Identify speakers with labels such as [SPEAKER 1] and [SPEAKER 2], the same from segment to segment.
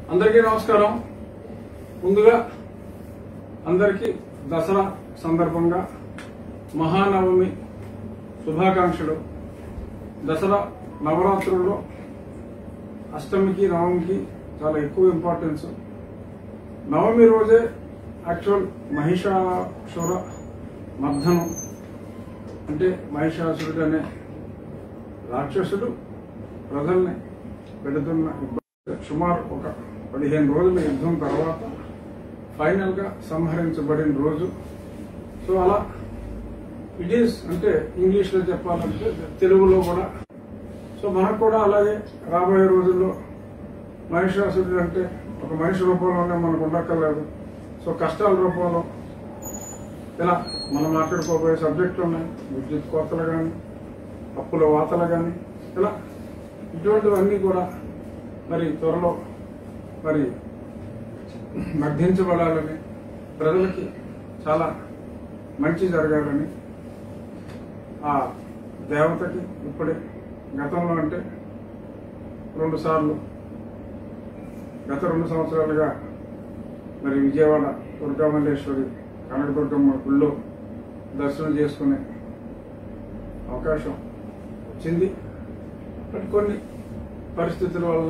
[SPEAKER 1] అందరికీ నమస్కారం ముందుగా అందరికీ దసరా సందర్భంగా మహానవమి శుభాకాంక్షలు దసరా నవరాత్రుల్లో అష్టమికి నవమికి చాలా ఎక్కువ ఇంపార్టెన్స్ నవమి రోజే యాక్చువల్ మహిషాసుర మర్ధనం అంటే మహిషాసురుడు అనే రాక్షసుడు ప్రజల్ని పెడుతున్న ఇబ్బంది సుమారు ఒక పదిహేను రోజుల యుద్ధం తర్వాత ఫైనల్ గా సంహరించబడిన రోజు సో అలా ఇట్ ఈస్ అంటే ఇంగ్లీష్ లో చెప్పాలంటే తెలుగులో కూడా సో మనకు కూడా అలాగే రాబోయే రోజుల్లో మహిషాసురుడు అంటే ఒక మనిషి రూపంలోనే మనకు ఉండక్కర్లేదు సో కష్టాల రూపంలో ఇలా మనం మాట్లాడుకోబోయే సబ్జెక్టులు ఉన్నాయి విద్యుత్ కోతలు కానీ అప్పుల వాతలు కానీ ఇలా ఇటువంటివన్నీ కూడా మరి త్వరలో మరి మర్ధించబడాలని ప్రజలకి చాలా మంచి జరగాలని ఆ దేవతకి ఇప్పుడే గతంలో అంటే రెండు సార్లు గత రెండు సంవత్సరాలుగా మరి విజయవాడ దుర్గామల్లేశ్వరి కనకదుర్గమ్మ గుళ్ళో దర్శనం చేసుకునే అవకాశం వచ్చింది బట్ కొన్ని పరిస్థితుల వలన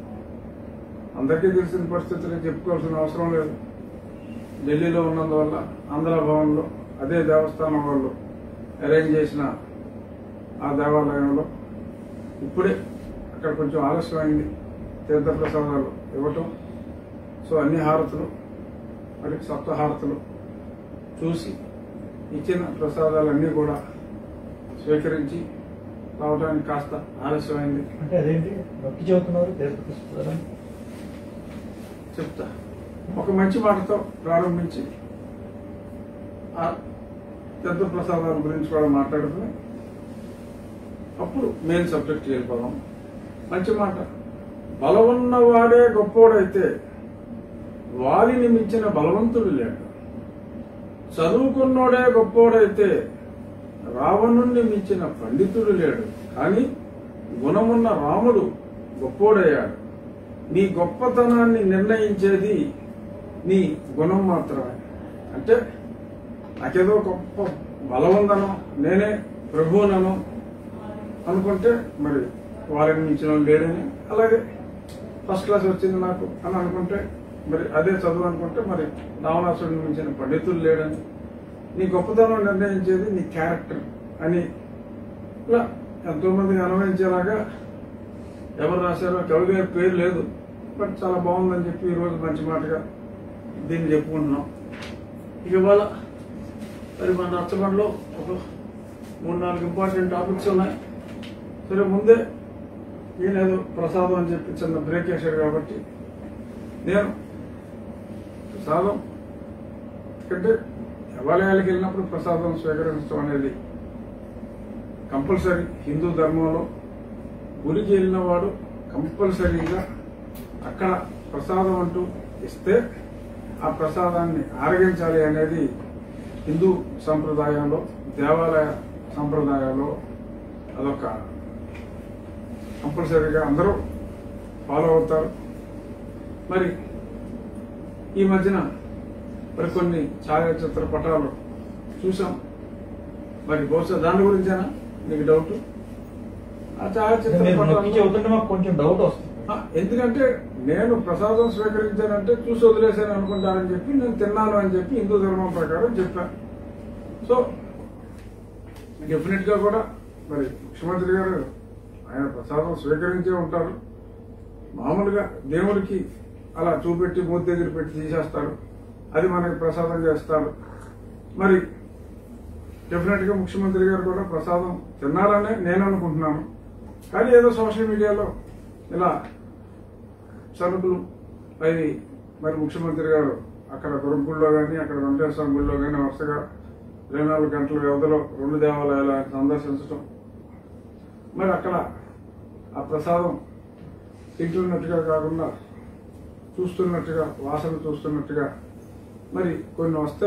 [SPEAKER 1] అందరికీ తెలిసిన పరిస్థితులు చెప్పుకోవాల్సిన అవసరం లేదు ఢిల్లీలో ఉన్నందువల్ల ఆంధ్ర భవన్లో అదే దేవస్థానం వాళ్ళు అరేంజ్ చేసిన ఆ దేవాలయంలో ఇప్పుడే అక్కడ కొంచెం ఆలస్యమైంది తీర్థప్రసాదాలు ఇవ్వటం సో అన్ని హారతులు మరి సప్త హారతులు చూసి ఇచ్చిన ప్రసాదాలన్నీ కూడా స్వీకరించి రావడానికి కాస్త ఆలస్యమైంది
[SPEAKER 2] అంటే అదేంటి నొక్కి చెబుతున్నారు తీర్థపుస్తకాలని
[SPEAKER 1] చెప్తా ఒక మంచి మాటతో ప్రారంభించి ఆ తీర్థ ప్రసాదాల గురించి కూడా మాట్లాడుకుని అప్పుడు మెయిన్ సబ్జెక్ట్ వెళ్ళిపోదాం మంచి మాట బలమున్నవాడే గొప్పోడైతే వారిని మించిన బలవంతుడు లేడు చదువుకున్నోడే గొప్పోడైతే రావణుణ్ణి మించిన పండితుడు లేడు కానీ గుణమున్న రాముడు గొప్పోడయ్యాడు నీ గొప్పతనాన్ని నిర్ణయించేది నీ గుణం మాత్రమే అంటే నాకేదో గొప్ప బలం ఉందనో నేనే ప్రభువునను అనుకుంటే మరి వాళ్ళని మించిన వాడు లేడని అలాగే ఫస్ట్ క్లాస్ వచ్చింది నాకు అని అనుకుంటే మరి అదే చదువు అనుకుంటే మరి రావణాసుడిని మించిన పండితులు లేడని నీ గొప్పతనం నిర్ణయించేది నీ క్యారెక్టర్ అని ఇలా ఎంతో మందికి అనుభవించేలాగా ఎవరు రాశారో కవి గారి పేరు లేదు బట్ చాలా బాగుందని చెప్పి ఈరోజు మంచి మాటగా దీన్ని చెప్పుకుంటున్నాం ఇక ఇవాళ మరి మన రచ్చబండలో ఒక మూడు నాలుగు ఇంపార్టెంట్ టాపిక్స్ ఉన్నాయి సరే ముందే నేనేదో ప్రసాదం అని చెప్పి చిన్న బ్రేక్ వేశాడు కాబట్టి నేను ప్రసాదం ఎందుకంటే దేవాలయాలకు వెళ్ళినప్పుడు ప్రసాదం స్వీకరించడం అనేది కంపల్సరీ హిందూ ధర్మంలో గుడికి వెళ్ళిన వాడు కంపల్సరీగా అక్కడ ప్రసాదం అంటూ ఇస్తే ఆ ప్రసాదాన్ని ఆరగించాలి అనేది హిందూ సంప్రదాయంలో దేవాలయ సంప్రదాయాల్లో అదొక కంపల్సరీగా అందరూ ఫాలో అవుతారు మరి ఈ మధ్యన మరి కొన్ని ఛాయాచిత్ర పటాలు చూసాం మరి బహుశా దాని గురించేనా నీకు డౌట్ ఆ ఛాయాచిత్ర
[SPEAKER 2] మీరు నొక్కి
[SPEAKER 1] పటాలు
[SPEAKER 2] చెబుతుంటే మాకు కొంచెం డౌట్ వస్తుంది
[SPEAKER 1] ఆ, ఎందుకంటే నేను ప్రసాదం స్వీకరించానంటే చూసి వదిలేశాను అనుకుంటానని చెప్పి నేను తిన్నాను అని చెప్పి హిందూ ధర్మం ప్రకారం చెప్పాను సో డెఫినెట్ గా కూడా మరి ముఖ్యమంత్రి గారు ఆయన ప్రసాదం స్వీకరించే ఉంటారు మామూలుగా దేవుడికి అలా చూపెట్టి మూతి దగ్గర పెట్టి తీసేస్తారు అది మనకి ప్రసాదం చేస్తారు మరి డెఫినెట్ గా ముఖ్యమంత్రి గారు కూడా ప్రసాదం తిన్నారనే నేను అనుకుంటున్నాను కానీ ఏదో సోషల్ మీడియాలో ఇలా సరుకులు అవి మరి ముఖ్యమంత్రి గారు అక్కడ దుర్గుల్లో కానీ అక్కడ వెంకటేశ్వర స్వామి గుడిలో కానీ వరుసగా ఇరవై నాలుగు గంటల వ్యవధిలో రెండు దేవాలయాలు ఆయన సందర్శించడం మరి అక్కడ ఆ ప్రసాదం తింటున్నట్టుగా కాకుండా చూస్తున్నట్టుగా వాసన చూస్తున్నట్టుగా మరి కొన్ని వస్తే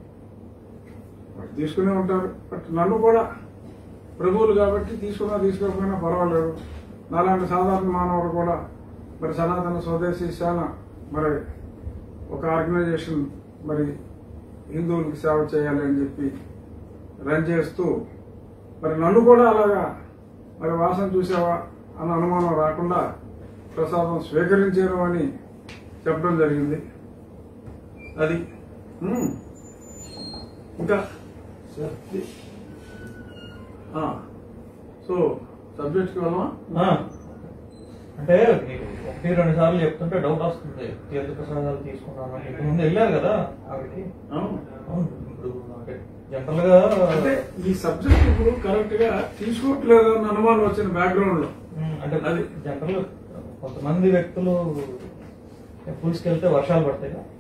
[SPEAKER 1] వాళ్ళు తీసుకునే ఉంటారు బట్ నన్ను కూడా ప్రభువులు కాబట్టి తీసుకున్నా తీసుకోకపోయినా పర్వాలేదు నాలాంటి సాధారణ మానవుడు కూడా మరి సనాతన స్వదేశీ సేన మరి ఒక ఆర్గనైజేషన్ మరి హిందువులకు సేవ చేయాలి అని చెప్పి రన్ చేస్తూ మరి నన్ను కూడా అలాగా మరి వాసన చూసావా అన్న అనుమానం రాకుండా ప్రసాదం స్వీకరించారు అని చెప్పడం జరిగింది అది ఉమ్. ఇంకా
[SPEAKER 2] సార్
[SPEAKER 1] ఆ, సో సబ్జెక్ట్కి వెళ్ళమా
[SPEAKER 2] ఆ, అంటే మీకు ఒకటి రెండు సార్లు చెప్తుంటే డౌట్ వస్తుంది తీర్థ ప్రసాదాలు తీసుకున్నాను ఇంటి ముందు వెళ్ళారు కదా ఆవిడకి
[SPEAKER 1] అవును.
[SPEAKER 2] అవును ఇప్పుడు అంటే జనరల్ గా
[SPEAKER 1] అంటే ఈ సబ్జెక్ట్ ఇప్పుడు కరెక్ట్ గా తీసుకోవట్లేదు అన్న అనుమానం వచ్చిన బ్యాక్గ్రౌండ్ లో
[SPEAKER 2] ఉమ్, అంటే
[SPEAKER 1] అది.
[SPEAKER 2] జనరల్ కొంతమంది వ్యక్తులు టెంపుల్స్కి వెళ్తే వర్షాలు పడతాయి కదా.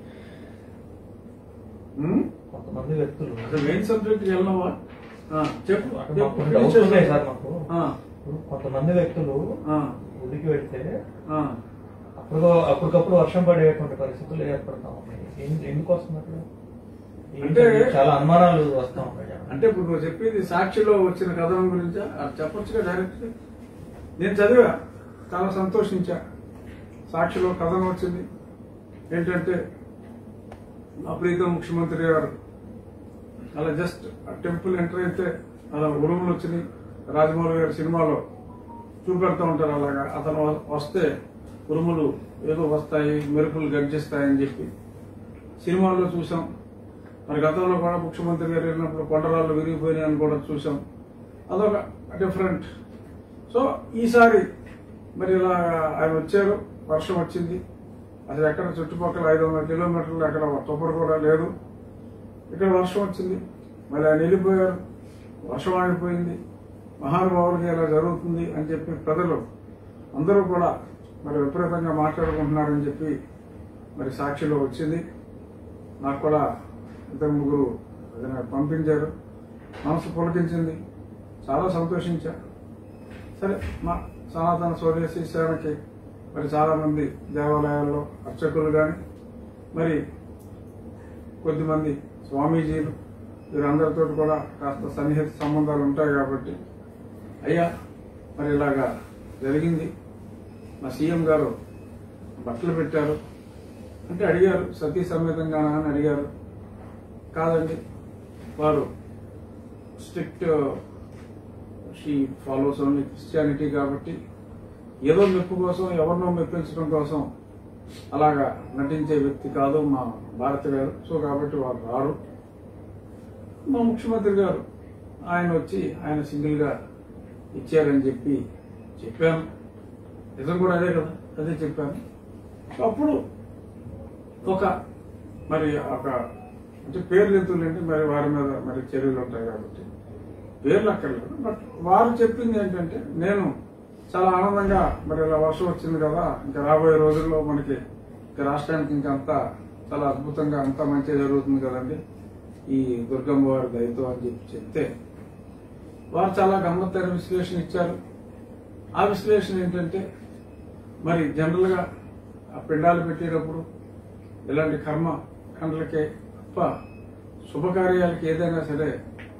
[SPEAKER 1] ఉమ్,
[SPEAKER 2] కొంతమంది వ్యక్తులు
[SPEAKER 1] అసలు మెయిన్ సబ్జెక్ట్ వెళ్ళినావా ఆ, చెప్పు
[SPEAKER 2] అంటే మాకు
[SPEAKER 1] చెప్పు.
[SPEAKER 2] డౌట్స్ ఉన్నాయి సార్ మాకు
[SPEAKER 1] ఆ,
[SPEAKER 2] ఇప్పుడు కొంతమంది వ్యక్తులు
[SPEAKER 1] ఆ,
[SPEAKER 2] గుడికి వెళ్తే
[SPEAKER 1] ఆ.
[SPEAKER 2] అప్పుడు అప్పటికప్పుడు వర్షం పడేటువంటి పరిస్థితులు ఏర్పడతా ఉన్నాయి ఎన్- ఎందుకు వస్తుంది అట్లా
[SPEAKER 1] అంటే-
[SPEAKER 2] ఏంటి? చాలా అనుమానాలు వస్తా ఉన్నాయి
[SPEAKER 1] అంటే ఇప్పుడు నువ్వు చెప్పేది సాక్షిలో వచ్చిన కథనం గురించా అది చెప్పొచ్చుగా డైరెక్ట్ నేను చదివా చాలా సంతోషించా సాక్షిలో కథనం వచ్చింది ఏంటంటే మా ప్రీతం ముఖ్యమంత్రి గారు అలా జస్ట్ ఆ టెంపుల్ ఎంటర్ అయితే అలా ఉరుములు వచ్చినాయి రాజమౌళి గారి సినిమాలో చూపెడతా ఉంటారు అలాగా అతను వ- వస్తే ఉరుములు ఏదో వస్తాయి మెరుపులు గర్జిస్తాయని చెప్పి సినిమాల్లో చూసాం మరి గతంలో కూడా ముఖ్యమంత్రి గారు వెళ్ళినప్పుడు కొండరాళ్ళు విరిగిపోయినాయని కూడా చూసాం అదొక డిఫరెంట్ సో ఈసారి మరి ఇలా ఆయన వచ్చారు వర్షం వచ్చింది అసలు ఎక్కడ చుట్టుపక్కల ఐదు వందల కిలోమీటర్లు అక్కడ తుప్పరు కూడా లేదు ఇక్కడ వర్షం వచ్చింది మళ్ళీ ఆయన వెళ్ళిపోయారు వర్షం ఆగిపోయింది మహానుభావులకి ఇలా జరుగుతుంది అని చెప్పి ప్రజలు అందరూ కూడా మరి విపరీతంగా మాట్లాడుకుంటున్నారని చెప్పి మరి సాక్షిలో వచ్చింది నాకు కూడా ఇద్దరు ముగ్గురు అది నాకు పంపించారు మనసు పులకించింది చాలా సంతోషించా సరే మా సనాతన స్వదేశీ సేవకి మరి చాలా మంది దేవాలయాల్లో అర్చకులు కానీ మరి కొద్దిమంది స్వామీజీలు వీరందరితో కూడా కాస్త సన్నిహిత సంబంధాలు ఉంటాయి కాబట్టి అయ్యా మరి ఇలాగా జరిగింది మా సీఎం గారు బట్టలు పెట్టారు అంటే అడిగారు సతీ సమేతంగానా అని అడిగారు కాదండి వారు strict she follows only Christianity కాబట్టి ఏదో మెప్పు కోసం ఎవరినో మెప్పించడం కోసం అలాగా నటించే వ్యక్తి కాదు మా భారత గారు సో కాబట్టి వారు రారు మా ముఖ్యమంత్రి గారు ఆయన వచ్చి ఆయన సింగిల్ గా ఇచ్చారని చెప్పి చెప్పాను నిజం కూడా అదే కదా అదే చెప్పాను సో అప్పుడు ఒక మరి ఒక అంటే పేర్లు ఎందుకులేండి మరి వారి మీద మరి చర్యలు ఉంటాయి కాబట్టి పేర్లు అక్కర్లేదు బట్ వారు చెప్పింది ఏంటంటే నేను చాలా ఆనందంగా మరి ఇలా వర్షం వచ్చింది కదా ఇంకా రాబోయే రోజుల్లో మనకి ఇంకా రాష్ట్రానికి ఇంకా అంతా చాలా అద్భుతంగా అంతా మంచిగా జరుగుతుంది కదండి ఈ దుర్గమ్మ వారి దయతో అని చెప్పి చెప్తే వారు చాలా గమ్మత్తైన విశ్లేషణ ఇచ్చారు ఆ విశ్లేషణ ఏంటంటే మరి జనరల్ గా ఆ పిండాలు పెట్టేటప్పుడు ఇలాంటి కర్మ కండ్లకే తప్ప శుభకార్యాలకి ఏదైనా సరే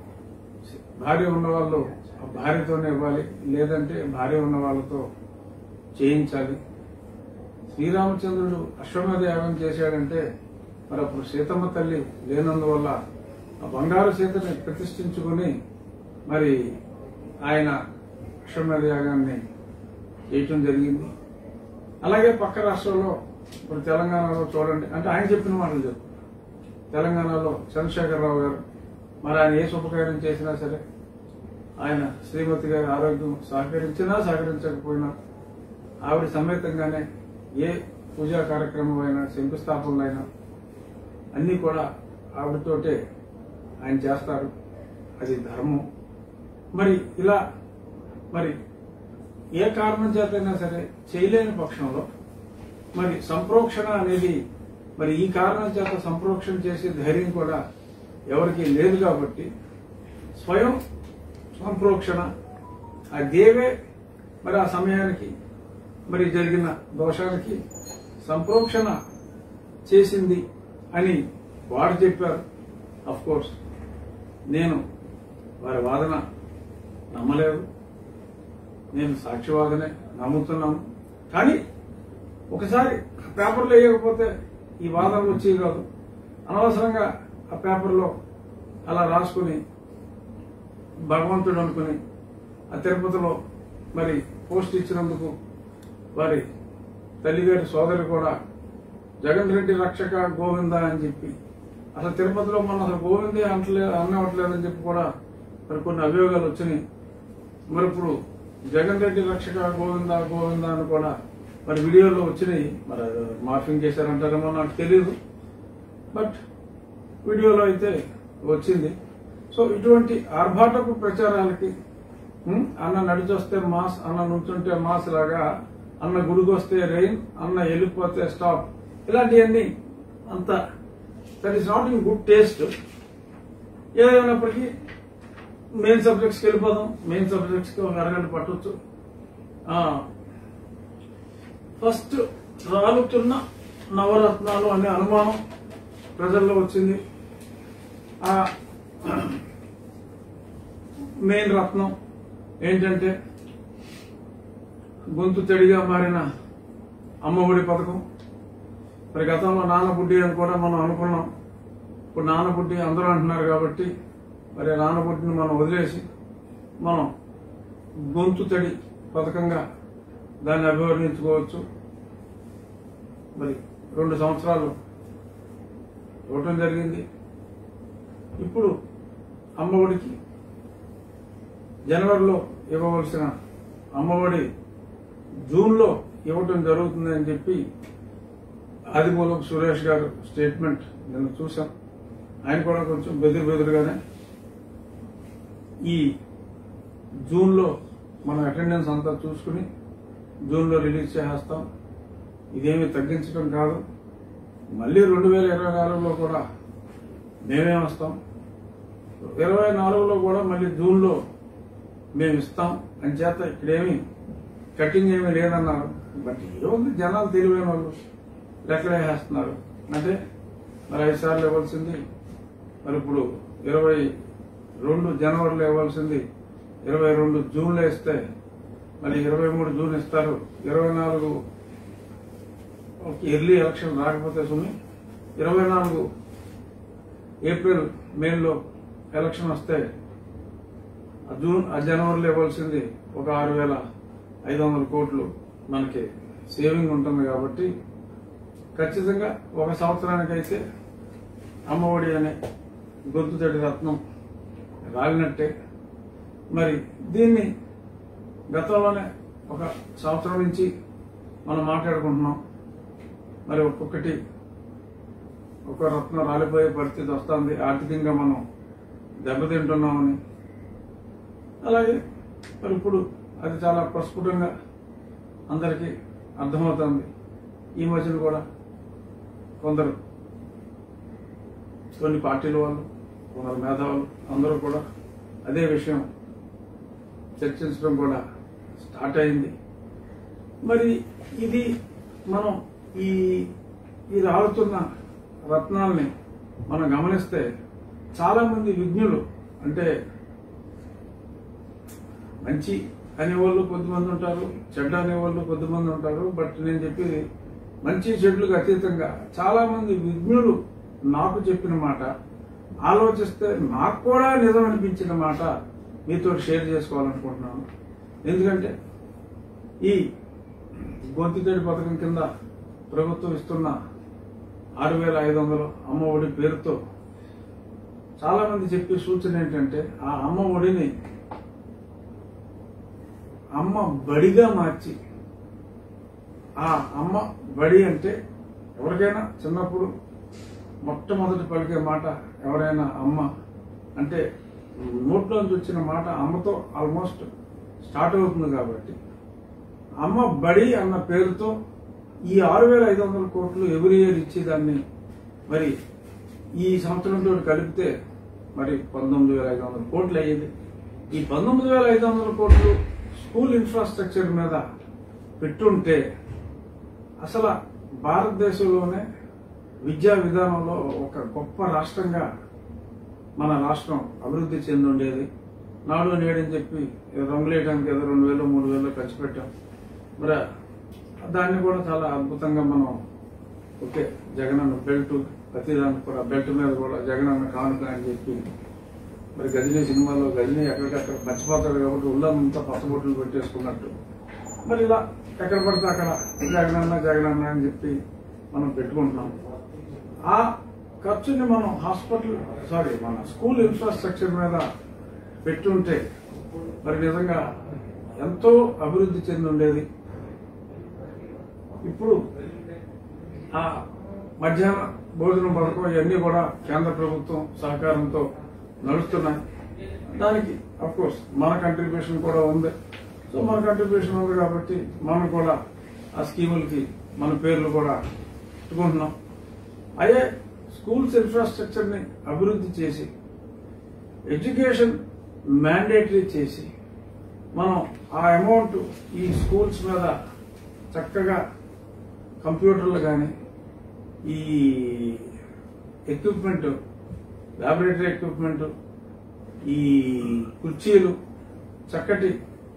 [SPEAKER 1] భార్య ఉన్న వాళ్ళు ఆ భార్యతోనే ఇవ్వాలి లేదంటే భార్య ఉన్న వాళ్ళతో చేయించాలి శ్రీరామచంద్రుడు అశ్వమేధ యాగం చేశాడంటే మరి అప్పుడు సీతమ్మ తల్లి లేనందువల్ల ఆ బంగారు సీతని ప్రతిష్ఠించుకుని మరి ఆయన అశ్వమేధ యాగాన్ని చేయటం జరిగింది అలాగే పక్క రాష్ట్రంలో ఇప్పుడు తెలంగాణలో చూడండి అంటే ఆయన చెప్పిన మాటలు చెప్పు తెలంగాణలో చంద్రశేఖరరావు గారు మరి ఆయన ఏ శుభకార్యం చేసినా సరే ఆయన శ్రీమతి గారి ఆరోగ్యం సహకరించినా సహకరించకపోయినా ఆవిడ సమేతంగానే ఏ పూజా కార్యక్రమం అయినా శంకుస్థాపనలైనా అన్నీ కూడా ఆవిడతోటే ఆయన చేస్తారు అది ధర్మం మరి ఇలా మరి ఏ కారణం చేతైనా సరే చేయలేని పక్షంలో మరి సంప్రోక్షణ అనేది మరి ఈ కారణం చేత సంప్రోక్షణ చేసే ధైర్యం కూడా ఎవరికి లేదు కాబట్టి స్వయం సంప్రోక్షణ ఆ దేవే మరి ఆ సమయానికి మరి జరిగిన దోషానికి సంప్రోక్షణ చేసింది అని వారు చెప్పారు అఫ్ కోర్స్ నేను వారి వాదన నమ్మలేదు నేను సాక్షివాదనే నమ్ముతున్నాను కానీ ఒకసారి పేపర్లో వేయకపోతే ఈ వాదనలు వచ్చేవి కాదు అనవసరంగా ఆ పేపర్లో అలా రాసుకుని భగవంతుడు అనుకుని ఆ తిరుపతిలో మరి పోస్ట్ ఇచ్చినందుకు వారి తల్లిగారి సోదరి కూడా జగన్ రెడ్డి రక్షక గోవింద అని చెప్పి అసలు తిరుపతిలో మన అసలు గోవిందే అంటలే అన్నవట్లేదని చెప్పి కూడా మరి కొన్ని అభియోగాలు వచ్చినాయి మరి ఇప్పుడు జగన్ రెడ్డి రక్షక గోవింద గోవింద అని కూడా మరి వీడియోలో వచ్చినాయి మరి అది మార్ఫింగ్ చేశారంటారేమో నాకు తెలియదు బట్ వీడియోలో అయితే వచ్చింది సో ఇటువంటి ఆర్భాటపు ప్రచారాలకి ఉం, అన్న నడిచొస్తే మాస్ అన్న నుంచుంటే మాస్ లాగా అన్న గుడికొస్తే రెయిన్ అన్న వెళ్ళిపోతే స్టాప్ ఇలాంటివన్నీ అంత that is not in good taste ఏదైనప్పటికీ మెయిన్ సబ్జెక్ట్స్కి వెళ్ళిపోదాం మెయిన్ సబ్జెక్ట్స్కి ఒక అరగంట పట్టొచ్చు ఫస్ట్ రాలుతున్న నవరత్నాలు అనే అనుమానం ప్రజల్లో వచ్చింది ఆ మెయిన్ రత్నం ఏంటంటే గొంతు తెడిగా మారిన అమ్మఒడి పథకం మరి గతంలో నాన్న బుడ్డి అని కూడా మనం అనుకున్నాం ఇప్పుడు నాన్న బుడ్డి అందరూ అంటున్నారు కాబట్టి మరి ఆ నాన్న బుడ్డిని మనం వదిలేసి మనం గొంతు తడి పథకంగా దాన్ని అభివర్ణించుకోవచ్చు మరి రెండు సంవత్సరాలు ఇవ్వటం జరిగింది ఇప్పుడు అమ్మఒడికి జనవరిలో ఇవ్వవలసిన అమ్మఒడి జూన్లో ఇవ్వటం జరుగుతుంది అని చెప్పి ఆదిమూలం సురేష్ గారు స్టేట్మెంట్ నిన్న చూసాం ఆయన కూడా కొంచెం బెదిరి బెదిరిగానే ఈ జూన్లో మన అటెండెన్స్ అంతా చూసుకుని జూన్లో రిలీజ్ చేసేస్తాం ఇదేమీ తగ్గించడం కాదు మళ్ళీ రెండు వేల ఇరవై నాలుగులో కూడా మేమే వస్తాం ఇరవై నాలుగులో కూడా మళ్ళీ జూన్లో మేము ఇస్తాం అని చేత ఇక్కడేమి కటింగ్ ఏమీ లేదన్నారు బట్ ఏముంది జనాలు తెలివైన వాళ్ళు లెక్కలే వేస్తున్నారు అంటే మరి ఐదు సార్లు ఇవ్వాల్సింది మరి ఇప్పుడు ఇరవై రెండు జనవరిలో ఇవ్వాల్సింది ఇరవై రెండు జూన్లో ఇస్తే మళ్ళీ ఇరవై మూడు జూన్ ఇస్తారు ఇరవై నాలుగు ఎర్లీ ఎలక్షన్ రాకపోతే సుమి ఇరవై నాలుగు ఏప్రిల్ మేలో ఎలక్షన్ వస్తే ఆ జూన్ ఆ జనవరిలో ఇవ్వాల్సింది ఒక ఆరు వేల ఐదు వందల కోట్లు మనకి సేవింగ్ ఉంటుంది కాబట్టి ఖచ్చితంగా ఒక సంవత్సరానికైతే అమ్మఒడి అనే గొంతు తడి రత్నం రాలినట్టే మరి దీన్ని గతంలోనే ఒక సంవత్సరం నుంచి మనం మాట్లాడుకుంటున్నాం మరి ఒక్కొక్కటి ఒక రత్నం రాలిపోయే పరిస్థితి వస్తుంది ఆర్థికంగా మనం దెబ్బతింటున్నామని అలాగే మరి ఇప్పుడు అది చాలా ప్రస్ఫుటంగా అందరికీ అర్థమవుతుంది ఈ మధ్యన కూడా కొందరు కొన్ని పార్టీల వాళ్ళు కొందరు మేధావులు అందరూ కూడా అదే విషయం చర్చించడం కూడా స్టార్ట్ అయింది మరి ఇది మనం ఈ ఈ రాలుతున్న రత్నాల్ని మనం గమనిస్తే చాలా మంది విజ్ఞులు అంటే మంచి అనేవాళ్ళు కొద్దిమంది ఉంటారు చెడ్డ అనేవాళ్ళు కొద్దిమంది ఉంటారు బట్ నేను చెప్పేది మంచి చెడులకు అతీతంగా చాలా మంది విజ్ఞులు నాకు చెప్పిన మాట ఆలోచిస్తే నాకు కూడా నిజం అనిపించిన మాట మీతో షేర్ చేసుకోవాలనుకుంటున్నాను ఎందుకంటే ఈ గొంతుతడి పథకం కింద ప్రభుత్వం ఇస్తున్న ఆరు వేల ఐదు వందలు అమ్మ ఒడి పేరుతో చాలా మంది చెప్పే సూచన ఏంటంటే ఆ అమ్మ ఒడిని అమ్మ బడిగా మార్చి ఆ అమ్మ బడి అంటే ఎవరికైనా చిన్నప్పుడు మొట్టమొదటి పలికే మాట ఎవరైనా అమ్మ అంటే నోట్లోంచి వచ్చిన మాట అమ్మతో ఆల్మోస్ట్ స్టార్ట్ అవుతుంది కాబట్టి అమ్మ బడి అన్న పేరుతో ఈ ఆరు వేల ఐదు వందల కోట్లు ఎవ్రీ ఇయర్ ఇచ్చి దాన్ని మరి ఈ సంవత్సరంతో కలిపితే మరి పంతొమ్మిది వేల ఐదు వందల కోట్లు అయ్యింది ఈ పంతొమ్మిది వేల ఐదు వందల కోట్లు స్కూల్ ఇన్ఫ్రాస్ట్రక్చర్ మీద పెట్టుంటే అసలు భారతదేశంలోనే విద్యా విధానంలో ఒక గొప్ప రాష్ట్రంగా మన రాష్ట్రం అభివృద్ధి చెంది ఉండేది నాడు నేడని చెప్పి ఏదో రంగులేయడానికి ఏదో రెండు వేలు మూడు వేలు ఖర్చు పెట్టాం మరి దాన్ని కూడా చాలా అద్భుతంగా మనం ఓకే జగనన్న బెల్ట్ ప్రతిదానికి కూడా బెల్ట్ మీద కూడా జగనన్న కానుక అని చెప్పి మరి గజనీ సినిమాలో గజనీ ఎక్కడికక్కడ మర్చిపోతాడు కాబట్టి ఉల్లంతా పచ్చబొట్లు పెట్టేసుకున్నట్టు మరి ఇలా ఎక్కడ పడితే అక్కడ జగనన్న జగనన్న అని చెప్పి మనం పెట్టుకుంటున్నాం ఆ ఖర్చుని మనం హాస్పిటల్ సారీ మన స్కూల్ ఇన్ఫ్రాస్ట్రక్చర్ మీద పెట్టుంటే మరి నిజంగా ఎంతో అభివృద్ధి చెంది ఉండేది ఇప్పుడు ఆ మధ్యాహ్న భోజనం పథకం ఇవన్నీ కూడా కేంద్ర ప్రభుత్వం సహకారంతో నడుస్తున్నాయి దానికి అఫ్ కోర్స్ మన కంట్రిబ్యూషన్ కూడా ఉంది సో మన కంట్రిబ్యూషన్ ఉంది కాబట్టి మనం కూడా ఆ స్కీములకి మన పేర్లు కూడా పెట్టుకుంటున్నాం అయ్యే స్కూల్స్ ఇన్ఫ్రాస్ట్రక్చర్ ని అభివృద్ధి చేసి ఎడ్యుకేషన్ మ్యాండేటరీ చేసి మనం ఆ అమౌంట్ ఈ స్కూల్స్ మీద చక్కగా కంప్యూటర్లు కానీ ఈ ఎక్విప్మెంట్ ల్యాబొరేటరీ ఎక్విప్మెంట్ ఈ కుర్చీలు చక్కటి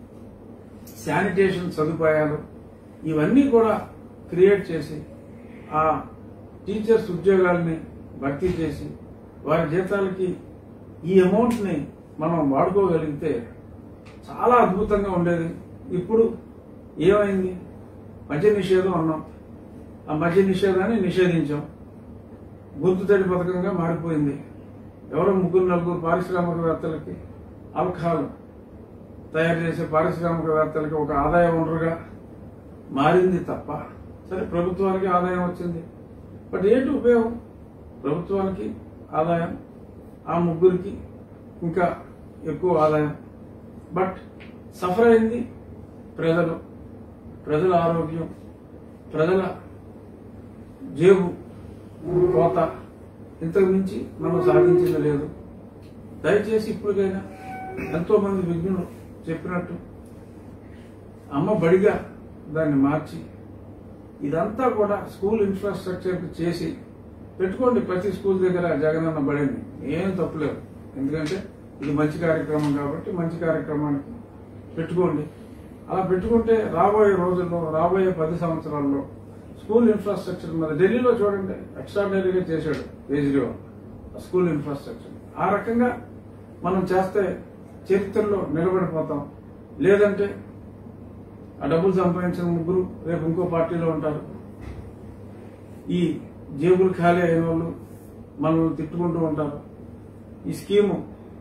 [SPEAKER 1] శానిటేషన్ సదుపాయాలు ఇవన్నీ కూడా క్రియేట్ చేసి ఆ టీచర్స్ ఉద్యోగాల్ని భర్తీ చేసి వారి జీతాలకి ఈ అమౌంట్ని మనం వాడుకోగలిగితే చాలా అద్భుతంగా ఉండేది ఇప్పుడు ఏమైంది మద్య నిషేధం అన్నాం ఆ మద్య నిషేధాన్ని నిషేధించాం గొంతు తడి పథకంగా మారిపోయింది ఎవరో ముగ్గురు నలుగురు పారిశ్రామికవేత్తలకి ఆల్కహాల్ తయారు చేసే పారిశ్రామికవేత్తలకి ఒక ఆదాయ వనరుగా మారింది తప్ప సరే ప్రభుత్వానికి ఆదాయం వచ్చింది బట్ ఏంటి ఉపయోగం ప్రభుత్వానికి ఆదాయం ఆ ముగ్గురికి ఇంకా ఎక్కువ ఆదాయం బట్ సఫర్ అయింది ప్రజలు ప్రజల ఆరోగ్యం ప్రజల జేబు కోత ఇంతకు మించి మనం సాధించింది లేదు దయచేసి ఇప్పటికైనా ఎంతో మంది విజ్ఞులు చెప్పినట్టు అమ్మ బడిగా దాన్ని మార్చి ఇదంతా కూడా స్కూల్ ఇన్ఫ్రాస్ట్రక్చర్ చేసి పెట్టుకోండి ప్రతి స్కూల్ దగ్గర జగనన్న బడిని ఏం తప్పులేదు ఎందుకంటే ఇది మంచి కార్యక్రమం కాబట్టి మంచి కార్యక్రమానికి పెట్టుకోండి అలా పెట్టుకుంటే రాబోయే రోజుల్లో రాబోయే పది సంవత్సరాల్లో స్కూల్ ఇన్ఫ్రాస్ట్రక్చర్ మీద ఢిల్లీలో చూడండి ఎక్స్ట్రాడినరీగా చేశాడు కేజ్రీవాల్ ఆ స్కూల్ ఇన్ఫ్రాస్ట్రక్చర్ ఆ రకంగా మనం చేస్తే చరిత్రలో నిలబడిపోతాం లేదంటే ఆ డబ్బులు సంపాదించిన ముగ్గురు రేపు ఇంకో పార్టీలో ఉంటారు ఈ జేబులు ఖాళీ అయిన వాళ్ళు మనల్ని తిట్టుకుంటూ ఉంటారు ఈ స్కీము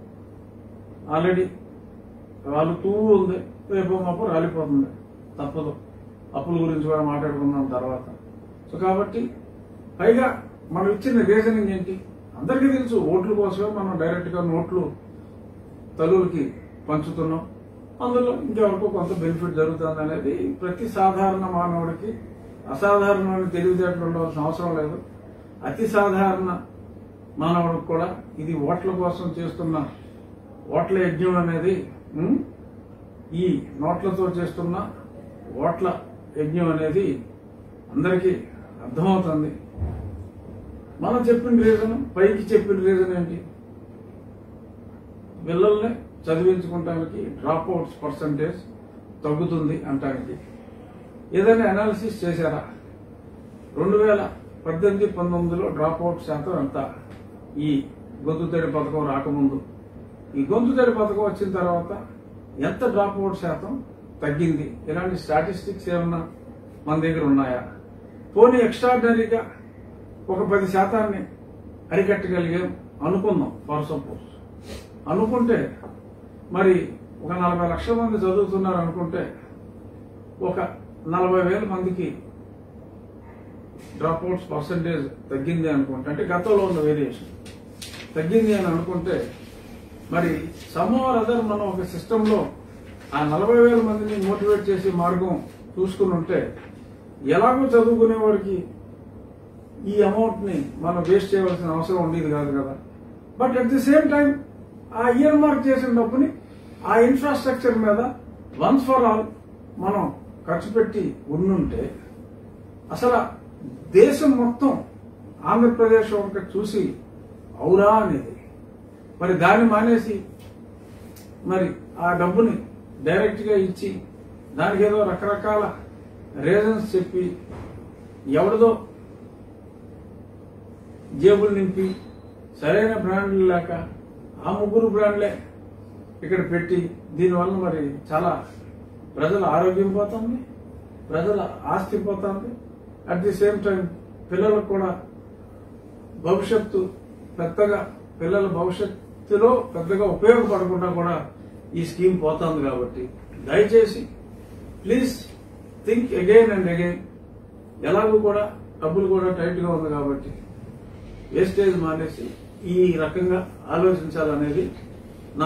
[SPEAKER 1] ఆల్రెడీ రాలుతూ ఉంది రేపు మాపు రాలిపోతుంది తప్పదు అప్పుల గురించి కూడా మాట్లాడుకుందాం తర్వాత సో కాబట్టి పైగా మనం ఇచ్చిన రీజనింగ్ ఏంటి అందరికీ తెలుసు ఓట్ల కోసమే మనం డైరెక్ట్ గా నోట్లు తల్లులకి పంచుతున్నాం అందులో ఇంకెవరికో కొంత బెనిఫిట్ జరుగుతుంది అనేది ప్రతి సాధారణ మానవుడికి అసాధారణమైన తెలివితేటలు ఉండవలసిన అవసరం లేదు అతి సాధారణ మానవుడికి కూడా ఇది ఓట్ల కోసం చేస్తున్న ఓట్ల యజ్ఞం అనేది ఉం, ఈ నోట్లతో చేస్తున్న ఓట్ల యజ్ఞం అనేది అందరికీ అర్థమవుతుంది మనం చెప్పిన రీజన్ పైకి చెప్పిన రీజన్ ఏంటి పిల్లల్ని చదివించుకోవటానికి డ్రాప్ అవుట్స్ పర్సంటేజ్ తగ్గుతుంది అంటానికి ఏదైనా అనాలిసిస్ చేశారా రెండు వేల పద్దెనిమిది పంతొమ్మిదిలో డ్రాప్ అవుట్ శాతం ఎంత ఈ గొంతు తడి పథకం రాకముందు ఈ గొంతు తడి పథకం వచ్చిన తర్వాత ఎంత డ్రాప్ అవుట్ శాతం తగ్గింది ఇలాంటి స్టాటిస్టిక్స్ ఏమన్నా మన దగ్గర ఉన్నాయా పోనీ ఎక్స్ట్రాడినరీగా ఒక పది శాతాన్ని అరికట్టగలిగాం అనుకుందాం ఫర్ సపోజ్ అనుకుంటే మరి ఒక నలభై లక్షల మంది చదువుతున్నారు అనుకుంటే ఒక నలభై వేల మందికి డ్రాప్ అవుట్స్ పర్సంటేజ్ తగ్గింది అనుకుంటే అంటే గతంలో ఉన్న వేరియేషన్ తగ్గింది అని అనుకుంటే మరి సమ్ఆర్ అదర్ మనం ఒక సిస్టంలో ఆ నలభై వేల మందిని మోటివేట్ చేసే మార్గం చూసుకుని ఉంటే ఎలాగో చదువుకునే వారికి ఈ అమౌంట్ ని మనం వేస్ట్ చేయవలసిన అవసరం ఉండేది కాదు కదా but at the same time ఆ ఇయర్ మార్క్ చేసిన డబ్బుని ఆ ఇన్ఫ్రాస్ట్రక్చర్ మీద వన్స్ ఫర్ ఆల్ మనం ఖర్చు పెట్టి ఉండుంటే అసలు దేశం మొత్తం ఆంధ్రప్రదేశ్ ఒక చూసి ఔరా అనేది మరి దాన్ని మానేసి మరి ఆ డబ్బుని డైరెక్ట్ గా ఇచ్చి దానికి ఏదో రకరకాల రీజన్స్ చెప్పి ఎవరిదో జేబులు నింపి సరైన బ్రాండ్లు లేక ఆ ముగ్గురు బ్రాండ్లే ఇక్కడ పెట్టి దీనివల్ల మరి చాలా ప్రజల ఆరోగ్యం పోతుంది ప్రజల ఆస్తి పోతుంది అట్ ది సేమ్ టైం పిల్లలకు కూడా భవిష్యత్తు పెద్దగా పిల్లల భవిష్యత్తులో పెద్దగా ఉపయోగపడకుండా కూడా ఈ స్కీమ్ పోతుంది కాబట్టి దయచేసి please think again and again ఎలాగూ కూడా డబ్బులు కూడా టైట్ గా ఉంది కాబట్టి వేస్టేజ్ మానేసి ఈ రకంగా ఆలోచించాలనేది నా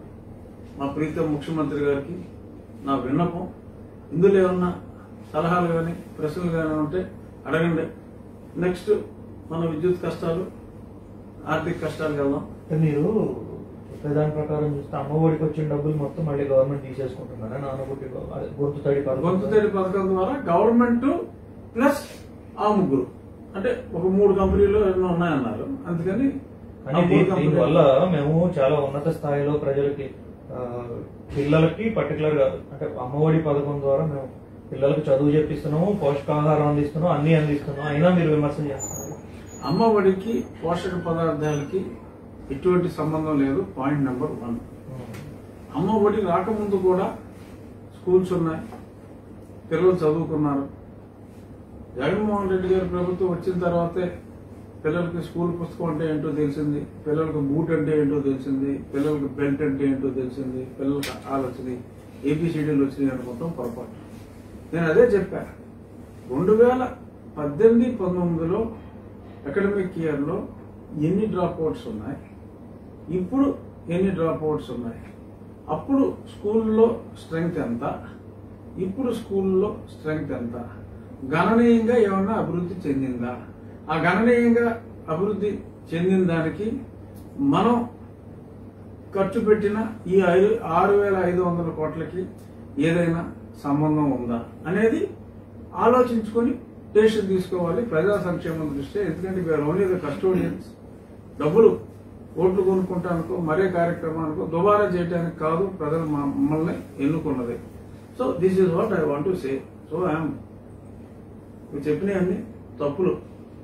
[SPEAKER 1] మా ప్రీతం ముఖ్యమంత్రి గారికి నా విన్నపం ఇందులో ఏమన్నా సలహాలు కానీ ప్రశ్నలు కానీ ఉంటే అడగండి నెక్స్ట్ మన విద్యుత్ కష్టాలు ఆర్థిక కష్టాలు వెళ్దాం
[SPEAKER 2] అంటే మీరు చెప్పేదాని ప్రకారం చూస్తే అమ్మఒడికి వచ్చిన డబ్బులు మొత్తం మళ్ళీ గవర్నమెంట్ తీసేసుకుంటున్నారా నాన్నగుట్టి అదే గొంతు తడి పథకం
[SPEAKER 1] గొంతు తేడి పథకం ద్వారా గవర్నమెంట్ ప్లస్ ఆ ముగ్గురు అంటే ఒక మూడు కంపెనీలు ఎన్నో ఉన్నాయన్నారు అందుకని ఆ
[SPEAKER 2] కానీ
[SPEAKER 1] మూడు
[SPEAKER 2] దీ-
[SPEAKER 1] కంపెనీలు-
[SPEAKER 2] దీనివల్ల మేము చాలా ఉన్నత స్థాయిలో ప్రజలకి ఆ, పిల్లలకి పర్టికులర్ గా అంటే అమ్మఒడి పథకం ద్వారా మేము పిల్లలకు చదువు చెప్పిస్తున్నాము పోషకాహారం అందిస్తున్నాం అన్ని అందిస్తున్నాం అయినా మీరు విమర్శలు చేస్తున్నారు
[SPEAKER 1] అమ్మ ఒడికి పోషక పదార్థాలకి ఎటువంటి సంబంధం లేదు పాయింట్ నెంబర్ వన్ అమ్మ ఒడి రాకముందు కూడా స్కూల్స్ ఉన్నాయి పిల్లలు చదువుకున్నారు జగన్మోహన్ రెడ్డి గారి ప్రభుత్వం వచ్చిన తర్వాతే పిల్లలకి స్కూల్ పుస్తకం అంటే ఏంటో తెలిసింది పిల్లలకు బూట్ అంటే ఏంటో తెలిసింది పిల్లలకు బెల్ట్ అంటే ఏంటో తెలిసింది పిల్లలకు ఆలు వచ్చినాయి ఏబిసిడీలు వచ్చినాయి అనుకుంటాం పొరపాటు నేను అదే చెప్పా రెండు వేల పద్దెనిమిది పంతొమ్మిదిలో అకాడమిక్ ఇయర్లో ఎన్ని డ్రాప్ అవుట్స్ ఉన్నాయి ఇప్పుడు ఎన్ని డ్రాప్ అవుట్స్ ఉన్నాయి అప్పుడు స్కూల్లో స్ట్రెంగ్త్ ఎంత ఇప్పుడు స్కూల్లో స్ట్రెంగ్త్ ఎంత గణనీయంగా ఏమన్నా అభివృద్ధి చెందిందా ఆ గణనీయంగా అభివృద్ధి చెందిన దానికి మనం ఖర్చు పెట్టిన ఈ ఐదు ఆరు వేల ఐదు వందల కోట్లకి ఏదైనా సంబంధం ఉందా అనేది ఆలోచించుకొని డెసిషన్ తీసుకోవాలి ప్రజా సంక్షేమం దృష్ట్యా ఎందుకంటే వీఆర్ ఓన్లీ ద కస్టోడియన్స్ డబ్బులు ఓట్లు కొనుక్కుంటానికో మరే కార్యక్రమానికో దుబారా చేయడానికి కాదు ప్రజలు మా- మమ్మల్ని ఎన్నుకున్నది so this is what I want to say so I'm మీరు చెప్పినవన్నీ తప్పులు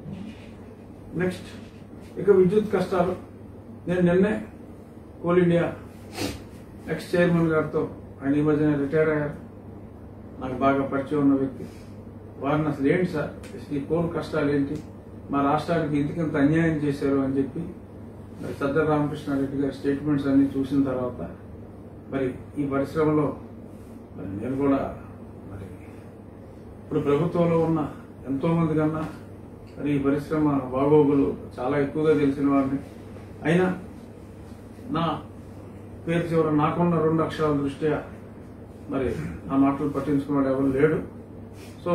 [SPEAKER 1] నెక్స్ట్ ఇక విద్యుత్ కష్టాలు నేను నిన్నే కోల్ ఇండియా ఎక్స్ చైర్మన్ గారితో ఆయన ఈ మధ్యన రిటైర్ అయ్యారు నాకు బాగా పరిచయం ఉన్న వ్యక్తి వారిని అసలు ఏంటి సార్ అసలు ఈ కోల్ కష్టాలు ఏంటి మా రాష్ట్రానికి ఇంతకింత అన్యాయం చేశారు అని చెప్పి మరి సజ్జల రామకృష్ణారెడ్డి గారి స్టేట్మెంట్స్ అన్ని చూసిన తర్వాత మరి ఈ పరిశ్రమలో మరి నేను కూడా మరి ఇప్పుడు ప్రభుత్వంలో ఉన్న ఎంతో మంది కన్నా మరి ఈ పరిశ్రమ బాగోగులు చాలా ఎక్కువగా తెలిసిన వారిని అయినా నా పేరు చివర నాకున్న రెండు అక్షరాల దృష్ట్యా మరి నా మాటలు పట్టించుకున్నాడు ఎవరు లేడు సో